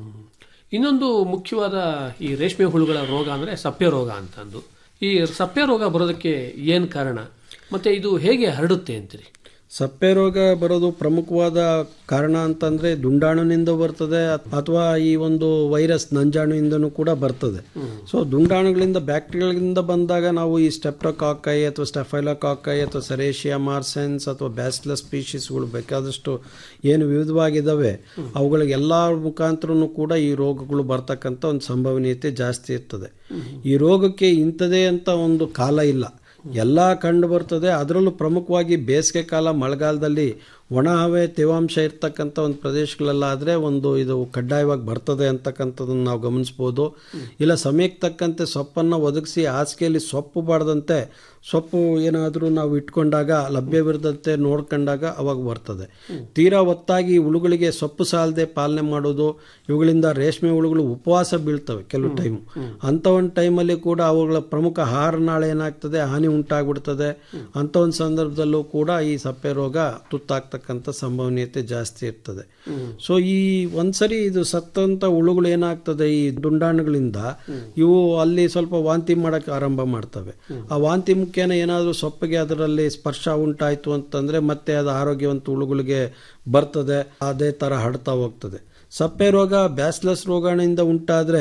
ಇನ್ನೊಂದು ಮುಖ್ಯವಾದ ಈ ರೇಷ್ಮೆ ಹುಳುಗಳ ರೋಗ ಅಂದ್ರೆ ಸಪ್ಪೆ ರೋಗ ಅಂತಂದು ಈ ಸಪ್ಪೆ ರೋಗ ಬರೋದಕ್ಕೆ ಏನ್ ಕಾರಣ ಮತ್ತೆ ಇದು ಹೇಗೆ ಹರಡುತ್ತೆ ಅಂತೀರಿ ಸಪ್ಪೆ ರೋಗ ಬರೋದು ಪ್ರಮುಖವಾದ ಕಾರಣ ಅಂತಂದ್ರೆ ದುಂಡಾಣುನಿಂದ ಬರ್ತದೆ ಅಥವಾ ಈ ಒಂದು ವೈರಸ್ ನಂಜಾಣುವಿಂದನೂ ಕೂಡ ಬರ್ತದೆ ಸೊ ದುಂಡಾಣುಗಳಿಂದ ಬ್ಯಾಕ್ಟೀರಿಯಾಗಳಿಂದ ಬಂದಾಗ ನಾವು ಈ ಸ್ಟೆಪ್ಟೋಕಾಕೈ ಅಥವಾ ಸ್ಟೆಫೈಲೋಕಾಕೈ ಅಥವಾ ಸೆರೇಷಿಯಾ ಮಾರ್ಸೆನ್ಸ್ ಅಥವಾ ಬ್ಯಾಸ್ಲಸ್ ಸ್ಪೀಶೀಸ್ಗಳು ಬೇಕಾದಷ್ಟು ಏನು ವಿವಿಧವಾಗಿದ್ದಾವೆ ಅವುಗಳಿಗೆ ಎಲ್ಲ ಮುಖಾಂತರನು ಕೂಡ ಈ ರೋಗಗಳು ಬರ್ತಕ್ಕಂಥ ಒಂದು ಸಂಭವನೀಯತೆ ಜಾಸ್ತಿ ಇರ್ತದೆ ಈ ರೋಗಕ್ಕೆ ಇಂಥದೇ ಅಂತ ಒಂದು ಕಾಲ ಇಲ್ಲ ಎಲ್ಲ ಕಂಡು ಬರ್ತದೆ ಅದರಲ್ಲೂ ಪ್ರಮುಖವಾಗಿ ಬೇಸಿಗೆ ಕಾಲ ಮಳೆಗಾಲದಲ್ಲಿ ಒಣ ಹವೆ ತೇವಾಂಶ ಇರ್ತಕ್ಕಂಥ ಒಂದು ಪ್ರದೇಶಗಳಲ್ಲಾದರೆ ಒಂದು ಇದು ಕಡ್ಡಾಯವಾಗಿ ಬರ್ತದೆ ಅಂತಕ್ಕಂಥದ್ದನ್ನು ನಾವು ಗಮನಿಸ್ಬೋದು ಇಲ್ಲ ಸಮಯಕ್ಕೆ ತಕ್ಕಂತೆ ಸೊಪ್ಪನ್ನು ಒದಗಿಸಿ ಹಾಸಿಗೆಯಲ್ಲಿ ಸೊಪ್ಪು ಬಾಡದಂತೆ ಸೊಪ್ಪು ಏನಾದರೂ ನಾವು ಇಟ್ಕೊಂಡಾಗ ಲಭ್ಯವಿರದಂತೆ ನೋಡ್ಕೊಂಡಾಗ ಅವಾಗ ಬರ್ತದೆ ತೀರಾ ಒತ್ತಾಗಿ ಹುಳುಗಳಿಗೆ ಸೊಪ್ಪು ಸಾಲದೆ ಪಾಲನೆ ಮಾಡೋದು ಇವುಗಳಿಂದ ರೇಷ್ಮೆ ಹುಳುಗಳು ಉಪವಾಸ ಬೀಳ್ತವೆ ಕೆಲವು ಟೈಮ್ ಅಂಥ ಒಂದು ಟೈಮಲ್ಲಿ ಕೂಡ ಅವುಗಳ ಪ್ರಮುಖ ಆಹಾರ ನಾಳೆ ಏನಾಗ್ತದೆ ಹಾನಿ ಉಂಟಾಗ್ಬಿಡ್ತದೆ ಅಂಥ ಒಂದು ಸಂದರ್ಭದಲ್ಲೂ ಕೂಡ ಈ ಸಪ್ಪೆ ರೋಗ ತುತ್ತಾಗ್ತಕ್ಕಂಥ ಸಂಭವನೀಯತೆ ಜಾಸ್ತಿ ಇರ್ತದೆ ಸೊ ಈ ಒಂದ್ಸರಿ ಇದು ಸತ್ತಂತ ಹುಳುಗಳು ಏನಾಗ್ತದೆ ಈ ದುಂಡಾಣುಗಳಿಂದ ಇವು ಅಲ್ಲಿ ಸ್ವಲ್ಪ ವಾಂತಿ ಮಾಡಕ್ಕೆ ಆರಂಭ ಮಾಡ್ತವೆ ಆ ವಾಂತಿ ಮುಖೇನ ಏನಾದರೂ ಸೊಪ್ಪಿಗೆ ಅದರಲ್ಲಿ ಸ್ಪರ್ಶ ಉಂಟಾಯ್ತು ಅಂತಂದ್ರೆ ಮತ್ತೆ ಅದು ಆರೋಗ್ಯವಂತ ಹುಳುಗಳಿಗೆ ಬರ್ತದೆ ಅದೇ ತರ ಹರಡ್ತಾ ಹೋಗ್ತದೆ ಸಪ್ಪೆ ರೋಗ ಬ್ಯಾಸ್ಲಸ್ ರೋಗಾಣುವಿಂದ ಉಂಟಾದ್ರೆ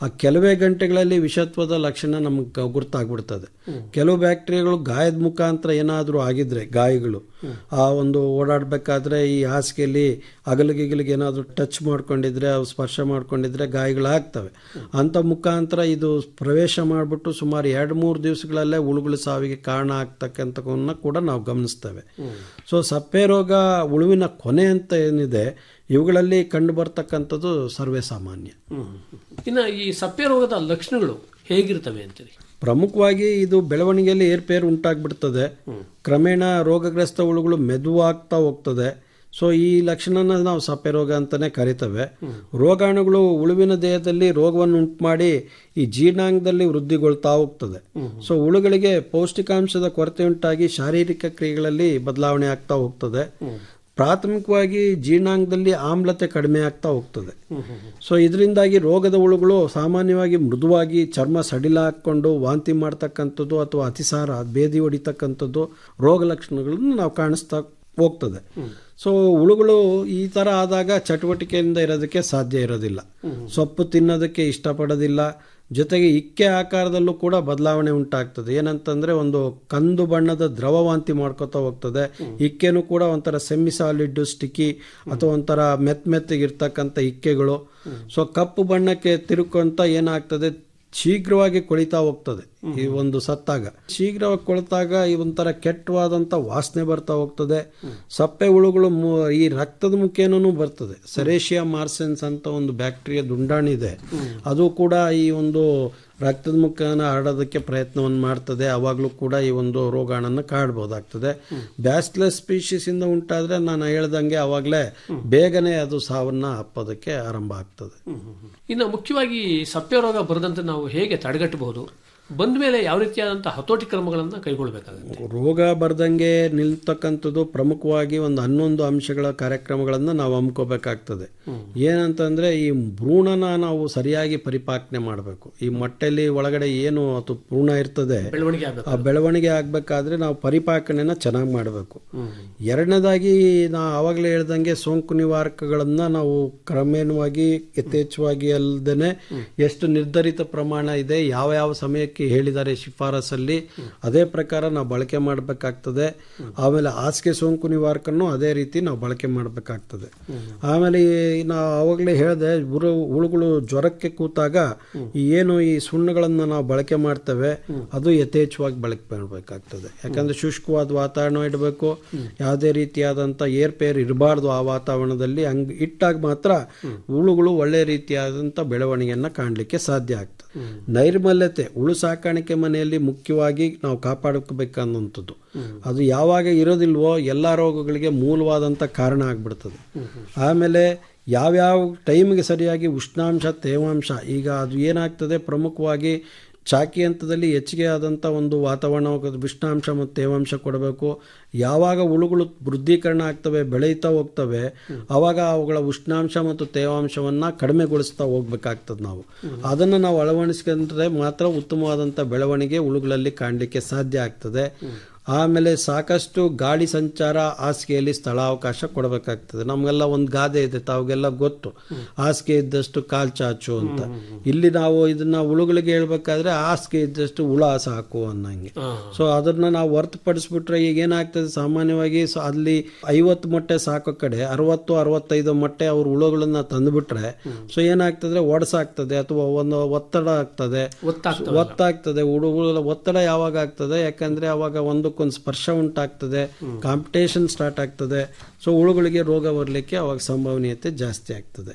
ಆ ಕೆಲವೇ ಗಂಟೆಗಳಲ್ಲಿ ವಿಷತ್ವದ ಲಕ್ಷಣ ನಮ್ಗೆ ಗುರ್ತಾಗ್ಬಿಡ್ತದೆ ಕೆಲವು ಬ್ಯಾಕ್ಟೀರಿಯಾಗಳು ಗಾಯದ ಮುಖಾಂತರ ಏನಾದರೂ ಆಗಿದ್ರೆ ಗಾಯಗಳು ಆ ಒಂದು ಓಡಾಡಬೇಕಾದ್ರೆ ಈ ಹಾಸಿಗೆಯಲ್ಲಿ ಅಗಲಿಗಿಗಲಿಗೆ ಏನಾದರೂ ಟಚ್ ಮಾಡ್ಕೊಂಡಿದ್ರೆ ಅವು ಸ್ಪರ್ಶ ಮಾಡ್ಕೊಂಡಿದ್ರೆ ಗಾಯಗಳಾಗ್ತವೆ ಅಂಥ ಮುಖಾಂತರ ಇದು ಪ್ರವೇಶ ಮಾಡಿಬಿಟ್ಟು ಸುಮಾರು ಎರಡು ಮೂರು ದಿವಸಗಳಲ್ಲೇ ಉಳುಗಳ ಸಾವಿಗೆ ಕಾರಣ ಆಗ್ತಕ್ಕಂಥವನ್ನ ಕೂಡ ನಾವು ಗಮನಿಸ್ತೇವೆ ಸೊ ಸಪ್ಪೆ ರೋಗ ಉಳುವಿನ ಕೊನೆ ಅಂತ ಏನಿದೆ ಇವುಗಳಲ್ಲಿ ಕಂಡು ಬರ್ತಕ್ಕಂಥದ್ದು ಸರ್ವೇ ಸಾಮಾನ್ಯ ಇನ್ನು ಈ ಸಪ್ಪೆ ರೋಗದ ಲಕ್ಷಣಗಳು ಹೇಗಿರ್ತವೆ ಅಂತೀರಿ ಪ್ರಮುಖವಾಗಿ ಇದು ಬೆಳವಣಿಗೆಯಲ್ಲಿ ಏರ್ಪೇರು ಉಂಟಾಗ್ಬಿಡ್ತದೆ ಕ್ರಮೇಣ ರೋಗಗ್ರಸ್ತ ಹುಳುಗಳು ಮೆದುವಾಗ್ತಾ ಹೋಗ್ತದೆ ಸೊ ಈ ಲಕ್ಷಣನ ನಾವು ಸಪ್ಪೆ ರೋಗ ಅಂತಾನೆ ಕರಿತೇವೆ ರೋಗಾಣುಗಳು ಉಳುವಿನ ದೇಹದಲ್ಲಿ ರೋಗವನ್ನು ಉಂಟು ಮಾಡಿ ಈ ಜೀರ್ಣಾಂಗದಲ್ಲಿ ವೃದ್ಧಿಗೊಳ್ತಾ ಹೋಗ್ತದೆ ಸೊ ಹುಳುಗಳಿಗೆ ಪೌಷ್ಟಿಕಾಂಶದ ಕೊರತೆ ಉಂಟಾಗಿ ಶಾರೀರಿಕ ಕ್ರಿಯೆಗಳಲ್ಲಿ ಬದಲಾವಣೆ ಆಗ್ತಾ ಹೋಗ್ತದೆ ಪ್ರಾಥಮಿಕವಾಗಿ ಜೀರ್ಣಾಂಗದಲ್ಲಿ ಆಮ್ಲತೆ ಕಡಿಮೆ ಆಗ್ತಾ ಹೋಗ್ತದೆ ಸೊ ಇದರಿಂದಾಗಿ ರೋಗದ ಹುಳುಗಳು ಸಾಮಾನ್ಯವಾಗಿ ಮೃದುವಾಗಿ ಚರ್ಮ ಸಡಿಲ ಹಾಕೊಂಡು ವಾಂತಿ ಮಾಡ್ತಕ್ಕಂಥದ್ದು ಅಥವಾ ಅತಿಸಾರ ಬೇದಿ ಹೊಡಿತಕ್ಕಂಥದ್ದು ರೋಗ ಲಕ್ಷಣಗಳನ್ನು ನಾವು ಕಾಣಿಸ್ತಾ ಹೋಗ್ತದೆ ಸೊ ಹುಳುಗಳು ಈ ತರ ಆದಾಗ ಚಟುವಟಿಕೆಯಿಂದ ಇರೋದಕ್ಕೆ ಸಾಧ್ಯ ಇರೋದಿಲ್ಲ ಸೊಪ್ಪು ತಿನ್ನೋದಕ್ಕೆ ಇಷ್ಟಪಡೋದಿಲ್ಲ ಜೊತೆಗೆ ಇಕ್ಕೆ ಆಕಾರದಲ್ಲೂ ಕೂಡ ಬದಲಾವಣೆ ಉಂಟಾಗ್ತದೆ ಏನಂತಂದ್ರೆ ಒಂದು ಕಂದು ಬಣ್ಣದ ದ್ರವ ವಾಂತಿ ಮಾಡ್ಕೊತಾ ಹೋಗ್ತದೆ ಇಕ್ಕೆನೂ ಕೂಡ ಒಂಥರ ಸೆಮಿ ಸಾಲಿಡ್ ಸ್ಟಿಕ್ಕಿ ಅಥವಾ ಒಂಥರ ಮೆತ್ ಮೆತ್ತಗಿರ್ತಕ್ಕಂಥ ಇಕ್ಕೆಗಳು ಸೊ ಕಪ್ಪು ಬಣ್ಣಕ್ಕೆ ತಿರುಕೊಂತ ಏನಾಗ್ತದೆ ಶೀಘ್ರವಾಗಿ ಕೊಳಿತಾ ಹೋಗ್ತದೆ ಈ ಒಂದು ಸತ್ತಾಗ ಶೀಘ್ರವಾಗಿ ಕೊಳಿತಾಗ ಈ ಒಂಥರ ಕೆಟ್ಟವಾದಂತ ವಾಸನೆ ಬರ್ತಾ ಹೋಗ್ತದೆ ಸಪ್ಪೆ ಹುಳುಗಳು ಮು- ಈ ರಕ್ತದ ಮುಖೇನೂ ಬರ್ತದೆ ಸೆರೇಷಿಯಾ ಮಾರ್ಸೆನ್ಸ್ ಅಂತ ಒಂದು ಬ್ಯಾಕ್ಟೀರಿಯಾ ದುಂಡಾಣಿ ಇದೆ ಅದು ಕೂಡ ಈ ಒಂದು ರಕ್ತದ ಮುಖಾನ ಹರಡೋದಕ್ಕೆ ಪ್ರಯತ್ನವನ್ನು ಮಾಡ್ತದೆ ಅವಾಗಲೂ ಕೂಡ ಈ ಒಂದು ರೋಗಾಣನ್ನು ಕಾಡ್ಬೋದಾಗ್ತದೆ ಬ್ಯಾಸ್ಲೆಸ್ ಸ್ಪೀಶೀಸ್ ಇಂದ ಉಂಟಾದ್ರೆ ನಾನು ಹೇಳ್ದಂಗೆ ಅವಾಗಲೇ ಬೇಗನೆ ಅದು ಸಾವನ್ನ ಅಪ್ಪೋದಕ್ಕೆ ಆರಂಭ ಆಗ್ತದೆ ಇನ್ನು ಮುಖ್ಯವಾಗಿ ಸಪ್ಪೆ ರೋಗ ಬರದಂತೆ ನಾವು ಹೇಗೆ ತಡೆಗಟ್ಟಬಹುದು ಬಂದ ಮೇಲೆ ಯಾವ ರೀತಿಯಾದಂತಹ ಹತೋಟಿ ಕ್ರಮಗಳನ್ನು ಕೈಗೊಳ್ಳಬೇಕಾಗುತ್ತೆ ರೋಗ ಬರ್ದಂಗೆ ನಿಲ್ತಕ್ಕಂಥದ್ದು ಪ್ರಮುಖವಾಗಿ ಒಂದು ಹನ್ನೊಂದು ಅಂಶಗಳ ಕಾರ್ಯಕ್ರಮಗಳನ್ನು ನಾವು ಹಮ್ಕೋಬೇಕಾಗ್ತದೆ ಏನಂತಂದ್ರೆ ಈ ಭ್ರೂಣನ ನಾವು ಸರಿಯಾಗಿ ಪರಿಪಾಲನೆ ಮಾಡಬೇಕು ಈ ಮೊಟ್ಟೆಲಿ ಒಳಗಡೆ ಏನು ಅದು ಭ್ರೂಣ ಇರ್ತದೆ ಬೆಳವಣಿಗೆ ಆಗಬೇಕು ಆ ಬೆಳವಣಿಗೆ ಆಗ್ಬೇಕಾದ್ರೆ ನಾವು ಪರಿಪಾಕಣೆನ ಚೆನ್ನಾಗಿ ಮಾಡಬೇಕು ಎರಡನೇದಾಗಿ ನಾ ಆವಾಗಲೇ ಹೇಳ್ದಂಗೆ ಸೋಂಕು ನಿವಾರಕಗಳನ್ನ ನಾವು ಕ್ರಮೇಣವಾಗಿ ಯಥೇಚ್ಛವಾಗಿ ಅಲ್ಲದೇನೆ ಎಷ್ಟು ನಿರ್ಧರಿತ ಪ್ರಮಾಣ ಇದೆ ಯಾವ ಯಾವ ಸಮಯಕ್ಕೆ ಹೇಳಿದ್ದಾರೆ ಶಿಫಾರಸಲ್ಲಿ ಅದೇ ಪ್ರಕಾರ ನಾವು ಬಳಕೆ ಮಾಡಬೇಕಾಗ್ತದೆ ಆಮೇಲೆ ಹಾಸಿಗೆ ಸೋಂಕು ನಿವಾರಕನ್ನು ಅದೇ ರೀತಿ ನಾವು ಬಳಕೆ ಮಾಡಬೇಕಾಗ್ತದೆ ಆಮೇಲೆ ಈ ನಾವು ಆವಾಗಲೇ ಹೇಳಿದೆ ಹುಳು ಹುಳುಗಳು ಜ್ವರಕ್ಕೆ ಕೂತಾಗ ಈ ಏನು ಈ ಸುಣ್ಣಗಳನ್ನ ನಾವು ಬಳಕೆ ಮಾಡ್ತೇವೆ ಅದು ಯಥೇಚ್ಛವಾಗಿ ಬಳಕೆ ಮಾಡಬೇಕಾಗ್ತದೆ ಯಾಕಂದ್ರೆ ಶುಷ್ಕವಾದ ವಾತಾವರಣ ಇಡಬೇಕು ಯಾವುದೇ ರೀತಿಯಾದಂಥ ಏರ್ಪೇರ್ ಇರಬಾರ್ದು ಆ ವಾತಾವರಣದಲ್ಲಿ ಹಂಗ್ ಇಟ್ಟಾಗ ಮಾತ್ರ ಹುಳುಗಳು ಒಳ್ಳೆ ರೀತಿಯಾದಂಥ ಬೆಳವಣಿಗೆಯನ್ನ ಕಾಣಲಿಕ್ಕೆ ಸಾಧ್ಯ ಆಗ್ತದೆ ನೈರ್ಮಲ್ಯತೆ ಹುಳು ಸಾಕಾಣಿಕೆ ಮನೆಯಲ್ಲಿ ಮುಖ್ಯವಾಗಿ ನಾವು ಕಾಪಾಡ್ಕೋಬೇಕನ್ನುವಂಥದ್ದು ಅದು ಯಾವಾಗ ಇರೋದಿಲ್ವೋ ಎಲ್ಲ ರೋಗಗಳಿಗೆ ಮೂಲವಾದಂಥ ಕಾರಣ ಆಗ್ಬಿಡ್ತದೆ ಆಮೇಲೆ ಯಾವ್ಯಾವ ಟೈಮ್ಗೆ ಸರಿಯಾಗಿ ಉಷ್ಣಾಂಶ ತೇವಾಂಶ ಈಗ ಅದು ಏನಾಗ್ತದೆ ಪ್ರಮುಖವಾಗಿ ಚಾಕಿ ಹಂತದಲ್ಲಿ ಹೆಚ್ಚಿಗೆ ಆದಂಥ ಒಂದು ವಾತಾವರಣ ಉಷ್ಣಾಂಶ ಮತ್ತು ತೇವಾಂಶ ಕೊಡಬೇಕು ಯಾವಾಗ ಹುಳುಗಳು ವೃದ್ಧೀಕರಣ ಆಗ್ತವೆ ಬೆಳೀತಾ ಹೋಗ್ತವೆ ಆವಾಗ ಅವುಗಳ ಉಷ್ಣಾಂಶ ಮತ್ತು ತೇವಾಂಶವನ್ನ ಕಡಿಮೆಗೊಳಿಸ್ತಾ ಹೋಗ್ಬೇಕಾಗ್ತದೆ ನಾವು ಅದನ್ನು ನಾವು ಅಳವಡಿಸ್ಕೊಂಡ್ರೆ ಮಾತ್ರ ಉತ್ತಮವಾದಂಥ ಬೆಳವಣಿಗೆ ಹುಳುಗಳಲ್ಲಿ ಕಾಣಲಿಕ್ಕೆ ಸಾಧ್ಯ ಆಗ್ತದೆ ಆಮೇಲೆ ಸಾಕಷ್ಟು ಗಾಳಿ ಸಂಚಾರ ಹಾಸಿಗೆಯಲ್ಲಿ ಸ್ಥಳಾವಕಾಶ ಕೊಡಬೇಕಾಗ್ತದೆ ನಮಗೆಲ್ಲ ಒಂದು ಗಾದೆ ಇದೆ ತಾವಿಗೆಲ್ಲ ಗೊತ್ತು ಹಾಸಿಗೆ ಇದ್ದಷ್ಟು ಕಾಲ್ ಚಾಚು ಅಂತ ಇಲ್ಲಿ ನಾವು ಇದನ್ನ ಹುಳುಗಳಿಗೆ ಹೇಳ್ಬೇಕಾದ್ರೆ ಹಾಸಿಗೆ ಇದ್ದಷ್ಟು ಹುಳ ಸಾಕು ಅನ್ನಂಗೆ ಸೊ ಅದನ್ನ ನಾವು ಹೊರತುಪಡಿಸ್ಬಿಟ್ರೆ ಈಗ ಏನಾಗ್ತದೆ ಸಾಮಾನ್ಯವಾಗಿ ಸೊ ಅಲ್ಲಿ ಐವತ್ತು ಮೊಟ್ಟೆ ಸಾಕೋ ಕಡೆ ಅರವತ್ತು ಅರವತ್ತೈದು ಮೊಟ್ಟೆ ಅವ್ರ ಹುಳುಗಳನ್ನ ತಂದುಬಿಟ್ರೆ ಸೊ ಏನಾಗ್ತದೆ ಒಡಸಾಗ್ತದೆ ಅಥವಾ ಒಂದು ಒತ್ತಡ ಆಗ್ತದೆ ಒತ್ತಾಗ್ತವೆ ಒತ್ತಾಗ್ತದೆ ಹುಡುಗರ ಒತ್ತಡ ಯಾವಾಗ ಆಗ್ತದೆ ಯಾಕಂದ್ರೆ ಅವಾಗ ಒಂದಕ್ಕೊಂದು ಸ್ಪರ್ಶ ಉಂಟಾಗ್ತದೆ ಕಾಂಪಿಟೇಷನ್ ಸ್ಟಾರ್ಟ್ ಆಗ್ತದೆ ಸೊ ಹುಳುಗಳಿಗೆ ರೋಗ ಬರಲಿಕ್ಕೆ ಅವಾಗ ಸಂಭವನೀಯತೆ ಜಾಸ್ತಿ ಆಗ್ತದೆ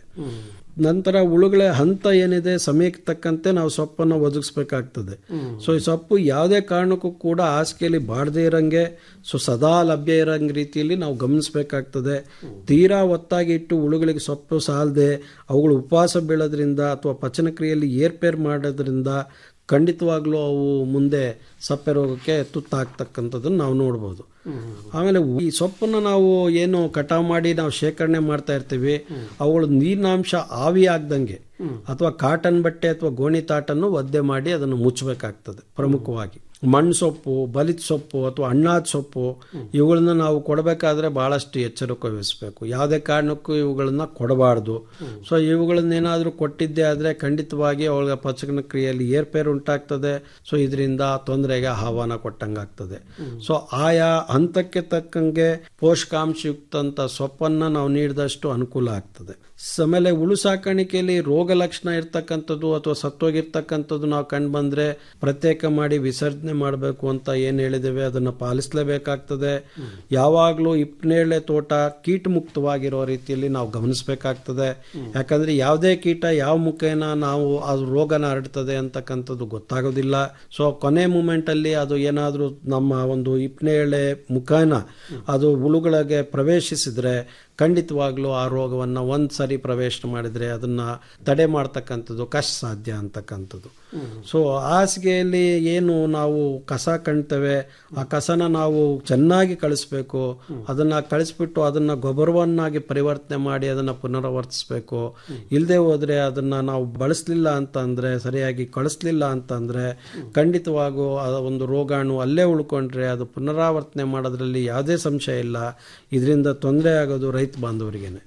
ನಂತರ ಹುಳುಗಳ ಹಂತ ಏನಿದೆ ಸಮಯಕ್ಕೆ ತಕ್ಕಂತೆ ನಾವು ಸೊಪ್ಪನ್ನು ಒದಗಿಸ್ಬೇಕಾಗ್ತದೆ ಸೊ ಈ ಸೊಪ್ಪು ಯಾವುದೇ ಕಾರಣಕ್ಕೂ ಕೂಡ ಹಾಸಿಗೆಯಲ್ಲಿ ಬಾಡದೇ ಇರಂಗೆ ಸೊ ಸದಾ ಲಭ್ಯ ಇರಂಗ್ ರೀತಿಯಲ್ಲಿ ನಾವು ಗಮನಿಸಬೇಕಾಗ್ತದೆ ತೀರಾ ಒತ್ತಾಗಿ ಇಟ್ಟು ಹುಳುಗಳಿಗೆ ಸೊಪ್ಪು ಸಾಲದೆ ಅವುಗಳು ಉಪವಾಸ ಬೀಳೋದ್ರಿಂದ ಅಥವಾ ಪಚನ ಕ್ರಿಯೆಯಲ್ಲಿ ಏರ್ಪೇರ್ ಮಾಡೋದ್ರಿಂದ ಖಂಡಿತವಾಗ್ಲೂ ಅವು ಮುಂದೆ ಸಪ್ಪೆ ರೋಗಕ್ಕೆ ತುತ್ತಾಗ್ತಕ್ಕಂಥದ್ದನ್ನು ನಾವು ನೋಡ್ಬೋದು ಆಮೇಲೆ ಈ ಸೊಪ್ಪನ್ನು ನಾವು ಏನು ಕಟಾವು ಮಾಡಿ ನಾವು ಶೇಖರಣೆ ಮಾಡ್ತಾ ಇರ್ತೀವಿ ಅವುಗಳು ನೀರಿನಾಂಶ ಆವಿ ಆಗ್ದಂಗೆ ಅಥವಾ ಕಾಟನ್ ಬಟ್ಟೆ ಅಥವಾ ಗೋಣಿ ತಾಟನ್ನು ಒದ್ದೆ ಮಾಡಿ ಅದನ್ನು ಮುಚ್ಚಬೇಕಾಗ್ತದೆ ಪ್ರಮುಖವಾಗಿ ಮಣ್ಣು ಸೊಪ್ಪು ಬಲಿತ ಸೊಪ್ಪು ಅಥವಾ ಹಣ್ಣಾದ ಸೊಪ್ಪು ಇವುಗಳನ್ನ ನಾವು ಕೊಡಬೇಕಾದ್ರೆ ಬಹಳಷ್ಟು ಎಚ್ಚರಿಕೆ ವಹಿಸಬೇಕು ಯಾವುದೇ ಕಾರಣಕ್ಕೂ ಇವುಗಳನ್ನ ಕೊಡಬಾರ್ದು ಸೊ ಇವುಗಳನ್ನೇನಾದರೂ ಕೊಟ್ಟಿದ್ದೇ ಆದರೆ ಖಂಡಿತವಾಗಿ ಅವಳ ಪಚನ ಕ್ರಿಯೆಯಲ್ಲಿ ಏರ್ಪೇರು ಉಂಟಾಗ್ತದೆ ಸೊ ಇದರಿಂದ ತೊಂದರೆಗೆ ಆಹ್ವಾನ ಕೊಟ್ಟಂಗಾಗ್ತದೆ ಸೊ ಆಯಾ ಹಂತಕ್ಕೆ ತಕ್ಕಂಗೆ ಪೋಷಕಾಂಶಯುಕ್ತ ಅಂತ ಸೊಪ್ಪನ್ನ ನಾವು ನೀಡಿದಷ್ಟು ಅನುಕೂಲ ಆಗ್ತದೆ ಆಮೇಲೆ ಉಳು ಸಾಕಾಣಿಕೆಯಲ್ಲಿ ರೋಗ ಲಕ್ಷಣ ಇರ್ತಕ್ಕಂಥದ್ದು ಅಥವಾ ಸತ್ತೋಗಿರ್ತಕ್ಕಂಥದ್ದು ನಾವು ಕಂಡು ಬಂದ್ರೆ ಪ್ರತ್ಯೇಕ ಮಾಡಿ ವಿಸರ್ಜನೆ ಮಾಡಬೇಕು ಅಂತ ಏನು ಹೇಳಿದ್ದೇವೆ ಅದನ್ನು ಪಾಲಿಸಲೇಬೇಕಾಗ್ತದೆ ಯಾವಾಗಲೂ ಇಪ್ಪನೇಳೆ ತೋಟ ಕೀಟ ಮುಕ್ತವಾಗಿರೋ ರೀತಿಯಲ್ಲಿ ನಾವು ಗಮನಿಸಬೇಕಾಗ್ತದೆ ಯಾಕಂದ್ರೆ ಯಾವುದೇ ಕೀಟ ಯಾವ ಮುಖೇನ ನಾವು ಅದು ರೋಗನ ಹರಡ್ತದೆ ಅಂತಕ್ಕಂಥದ್ದು ಗೊತ್ತಾಗೋದಿಲ್ಲ ಸೊ ಕೊನೆ ಮೂಮೆಂಟ್ ಅಲ್ಲಿ ಅದು ಏನಾದರೂ ನಮ್ಮ ಒಂದು ಇಪ್ಪನೇಳೆ ಮುಖೇನ ಅದು ಹುಳುಗಳಿಗೆ ಪ್ರವೇಶಿಸಿದ್ರೆ ಖಂಡಿತವಾಗ್ಲೂ ಆ ರೋಗವನ್ನು ಒಂದು ಸರಿ ಪ್ರವೇಶ ಮಾಡಿದರೆ ಅದನ್ನ ತಡೆ ಮಾಡ್ತಕ್ಕಂಥದ್ದು ಕಷ್ಟ ಸಾಧ್ಯ ಅಂತಕ್ಕಂಥದ್ದು ಸೊ ಹಾಸಿಗೆಯಲ್ಲಿ ಏನು ನಾವು ಕಸ ಕಾಣ್ತೇವೆ ಆ ಕಸನ ನಾವು ಚೆನ್ನಾಗಿ ಕಳಿಸ್ಬೇಕು ಅದನ್ನ ಕಳಿಸ್ಬಿಟ್ಟು ಅದನ್ನ ಗೊಬ್ಬರವನ್ನಾಗಿ ಪರಿವರ್ತನೆ ಮಾಡಿ ಅದನ್ನ ಪುನರಾವರ್ತಿಸ್ಬೇಕು ಇಲ್ಲದೆ ಹೋದ್ರೆ ಅದನ್ನ ನಾವು ಬಳಸಲಿಲ್ಲ ಅಂತ ಅಂದ್ರೆ ಸರಿಯಾಗಿ ಕಳಿಸ್ಲಿಲ್ಲ ಅಂತ ಅಂದ್ರೆ ಖಂಡಿತವಾಗೂ ಆ ಒಂದು ರೋಗಾಣು ಅಲ್ಲೇ ಉಳ್ಕೊಂಡ್ರೆ ಅದು ಪುನರಾವರ್ತನೆ ಮಾಡೋದ್ರಲ್ಲಿ ಯಾವುದೇ ಸಂಶಯ ಇಲ್ಲ ಇದರಿಂದ ತೊಂದರೆ ಆಗೋದು ರೈತ ಬಾಂಧವರಿಗೇನೆ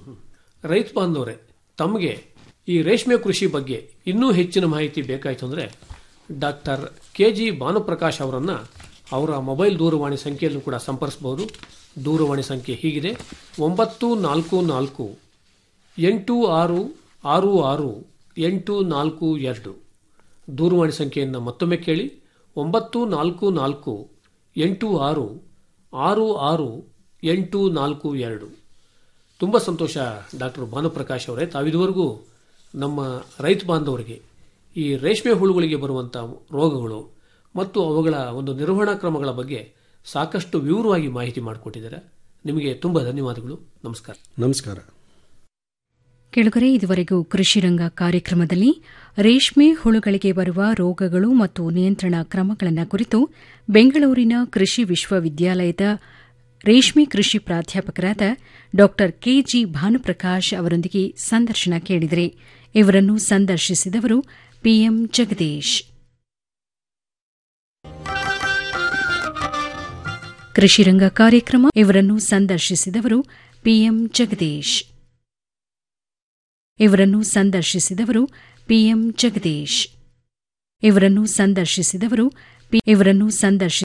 ರೈತ ಬಾಂಧವರೇ ತಮಗೆ ಈ ರೇಷ್ಮೆ ಕೃಷಿ ಬಗ್ಗೆ ಇನ್ನೂ ಹೆಚ್ಚಿನ ಮಾಹಿತಿ ಬೇಕಾಯಿತು ಅಂದರೆ ಡಾಕ್ಟರ್ ಕೆ ಜಿ ಭಾನುಪ್ರಕಾಶ್ ಅವರನ್ನು ಅವರ ಮೊಬೈಲ್ ದೂರವಾಣಿ ಸಂಖ್ಯೆಯಲ್ಲೂ ಕೂಡ ಸಂಪರ್ಸಬಹುದು ದೂರವಾಣಿ ಸಂಖ್ಯೆ ಹೀಗಿದೆ ಒಂಬತ್ತು ನಾಲ್ಕು ನಾಲ್ಕು ಎಂಟು ಆರು ಆರು ಆರು ಎಂಟು ನಾಲ್ಕು ಎರಡು ದೂರವಾಣಿ ಸಂಖ್ಯೆಯನ್ನು ಮತ್ತೊಮ್ಮೆ ಕೇಳಿ ಒಂಬತ್ತು ನಾಲ್ಕು ನಾಲ್ಕು ಎಂಟು ಆರು ಆರು ಆರು ಎಂಟು ನಾಲ್ಕು ಎರಡು ತುಂಬ ಸಂತೋಷ ಡಾಕ್ಟರ್ ಭಾನುಪ್ರಕಾಶ್ ಅವರೇ ತಾವಿದುವರೆಗೂ ನಮ್ಮ ರೈತ ಬಾಂಧವರಿಗೆ ಈ ರೇಷ್ಮೆ ಹುಳುಗಳಿಗೆ ಬರುವಂಥ ರೋಗಗಳು ಮತ್ತು ಅವುಗಳ ಒಂದು ನಿರ್ವಹಣಾ ಕ್ರಮಗಳ ಬಗ್ಗೆ ಸಾಕಷ್ಟು ವಿವರವಾಗಿ ಮಾಹಿತಿ ಮಾಡಿಕೊಟ್ಟಿದ್ದಾರೆ ನಿಮಗೆ ತುಂಬ ಧನ್ಯವಾದಗಳು ನಮಸ್ಕಾರ ನಮಸ್ಕಾರ ಕೆಳಗರೆ ಇದುವರೆಗೂ ಕೃಷಿರಂಗ ಕಾರ್ಯಕ್ರಮದಲ್ಲಿ ರೇಷ್ಮೆ ಹುಳುಗಳಿಗೆ ಬರುವ ರೋಗಗಳು ಮತ್ತು ನಿಯಂತ್ರಣ ಕ್ರಮಗಳನ್ನು ಕುರಿತು ಬೆಂಗಳೂರಿನ ಕೃಷಿ ವಿಶ್ವವಿದ್ಯಾಲಯದ ರೇಷ್ಮೆ ಕೃಷಿ ಪ್ರಾಧ್ಯಾಪಕರಾದ ಡಾ ಕೆಜಿ ಭಾನುಪ್ರಕಾಶ್ ಅವರೊಂದಿಗೆ ಸಂದರ್ಶನ ಕೇಳಿದರೆ ಇವರನ್ನು ಸಂದರ್ಶಿಸಿದವರು ಪಿಎಂ ಜಗದೀಶ್ ಕೃಷಿರಂಗ ಕಾರ್ಯಕ್ರಮ ಇವರನ್ನು ಸಂದರ್ಶಿಸಿದವರು ಪಿಎಂ ಜಗದೀಶ್ ಇವರನ್ನು ಸಂದರ್ಶಿಸಿದವರು ಪಿಎಂ ಜಗದೀಶ್ ಇವರನ್ನು ಸಂದರ್ಶಿಸಿದವರು ಇವರನ್ನು ಸಂದರ್ಶಿ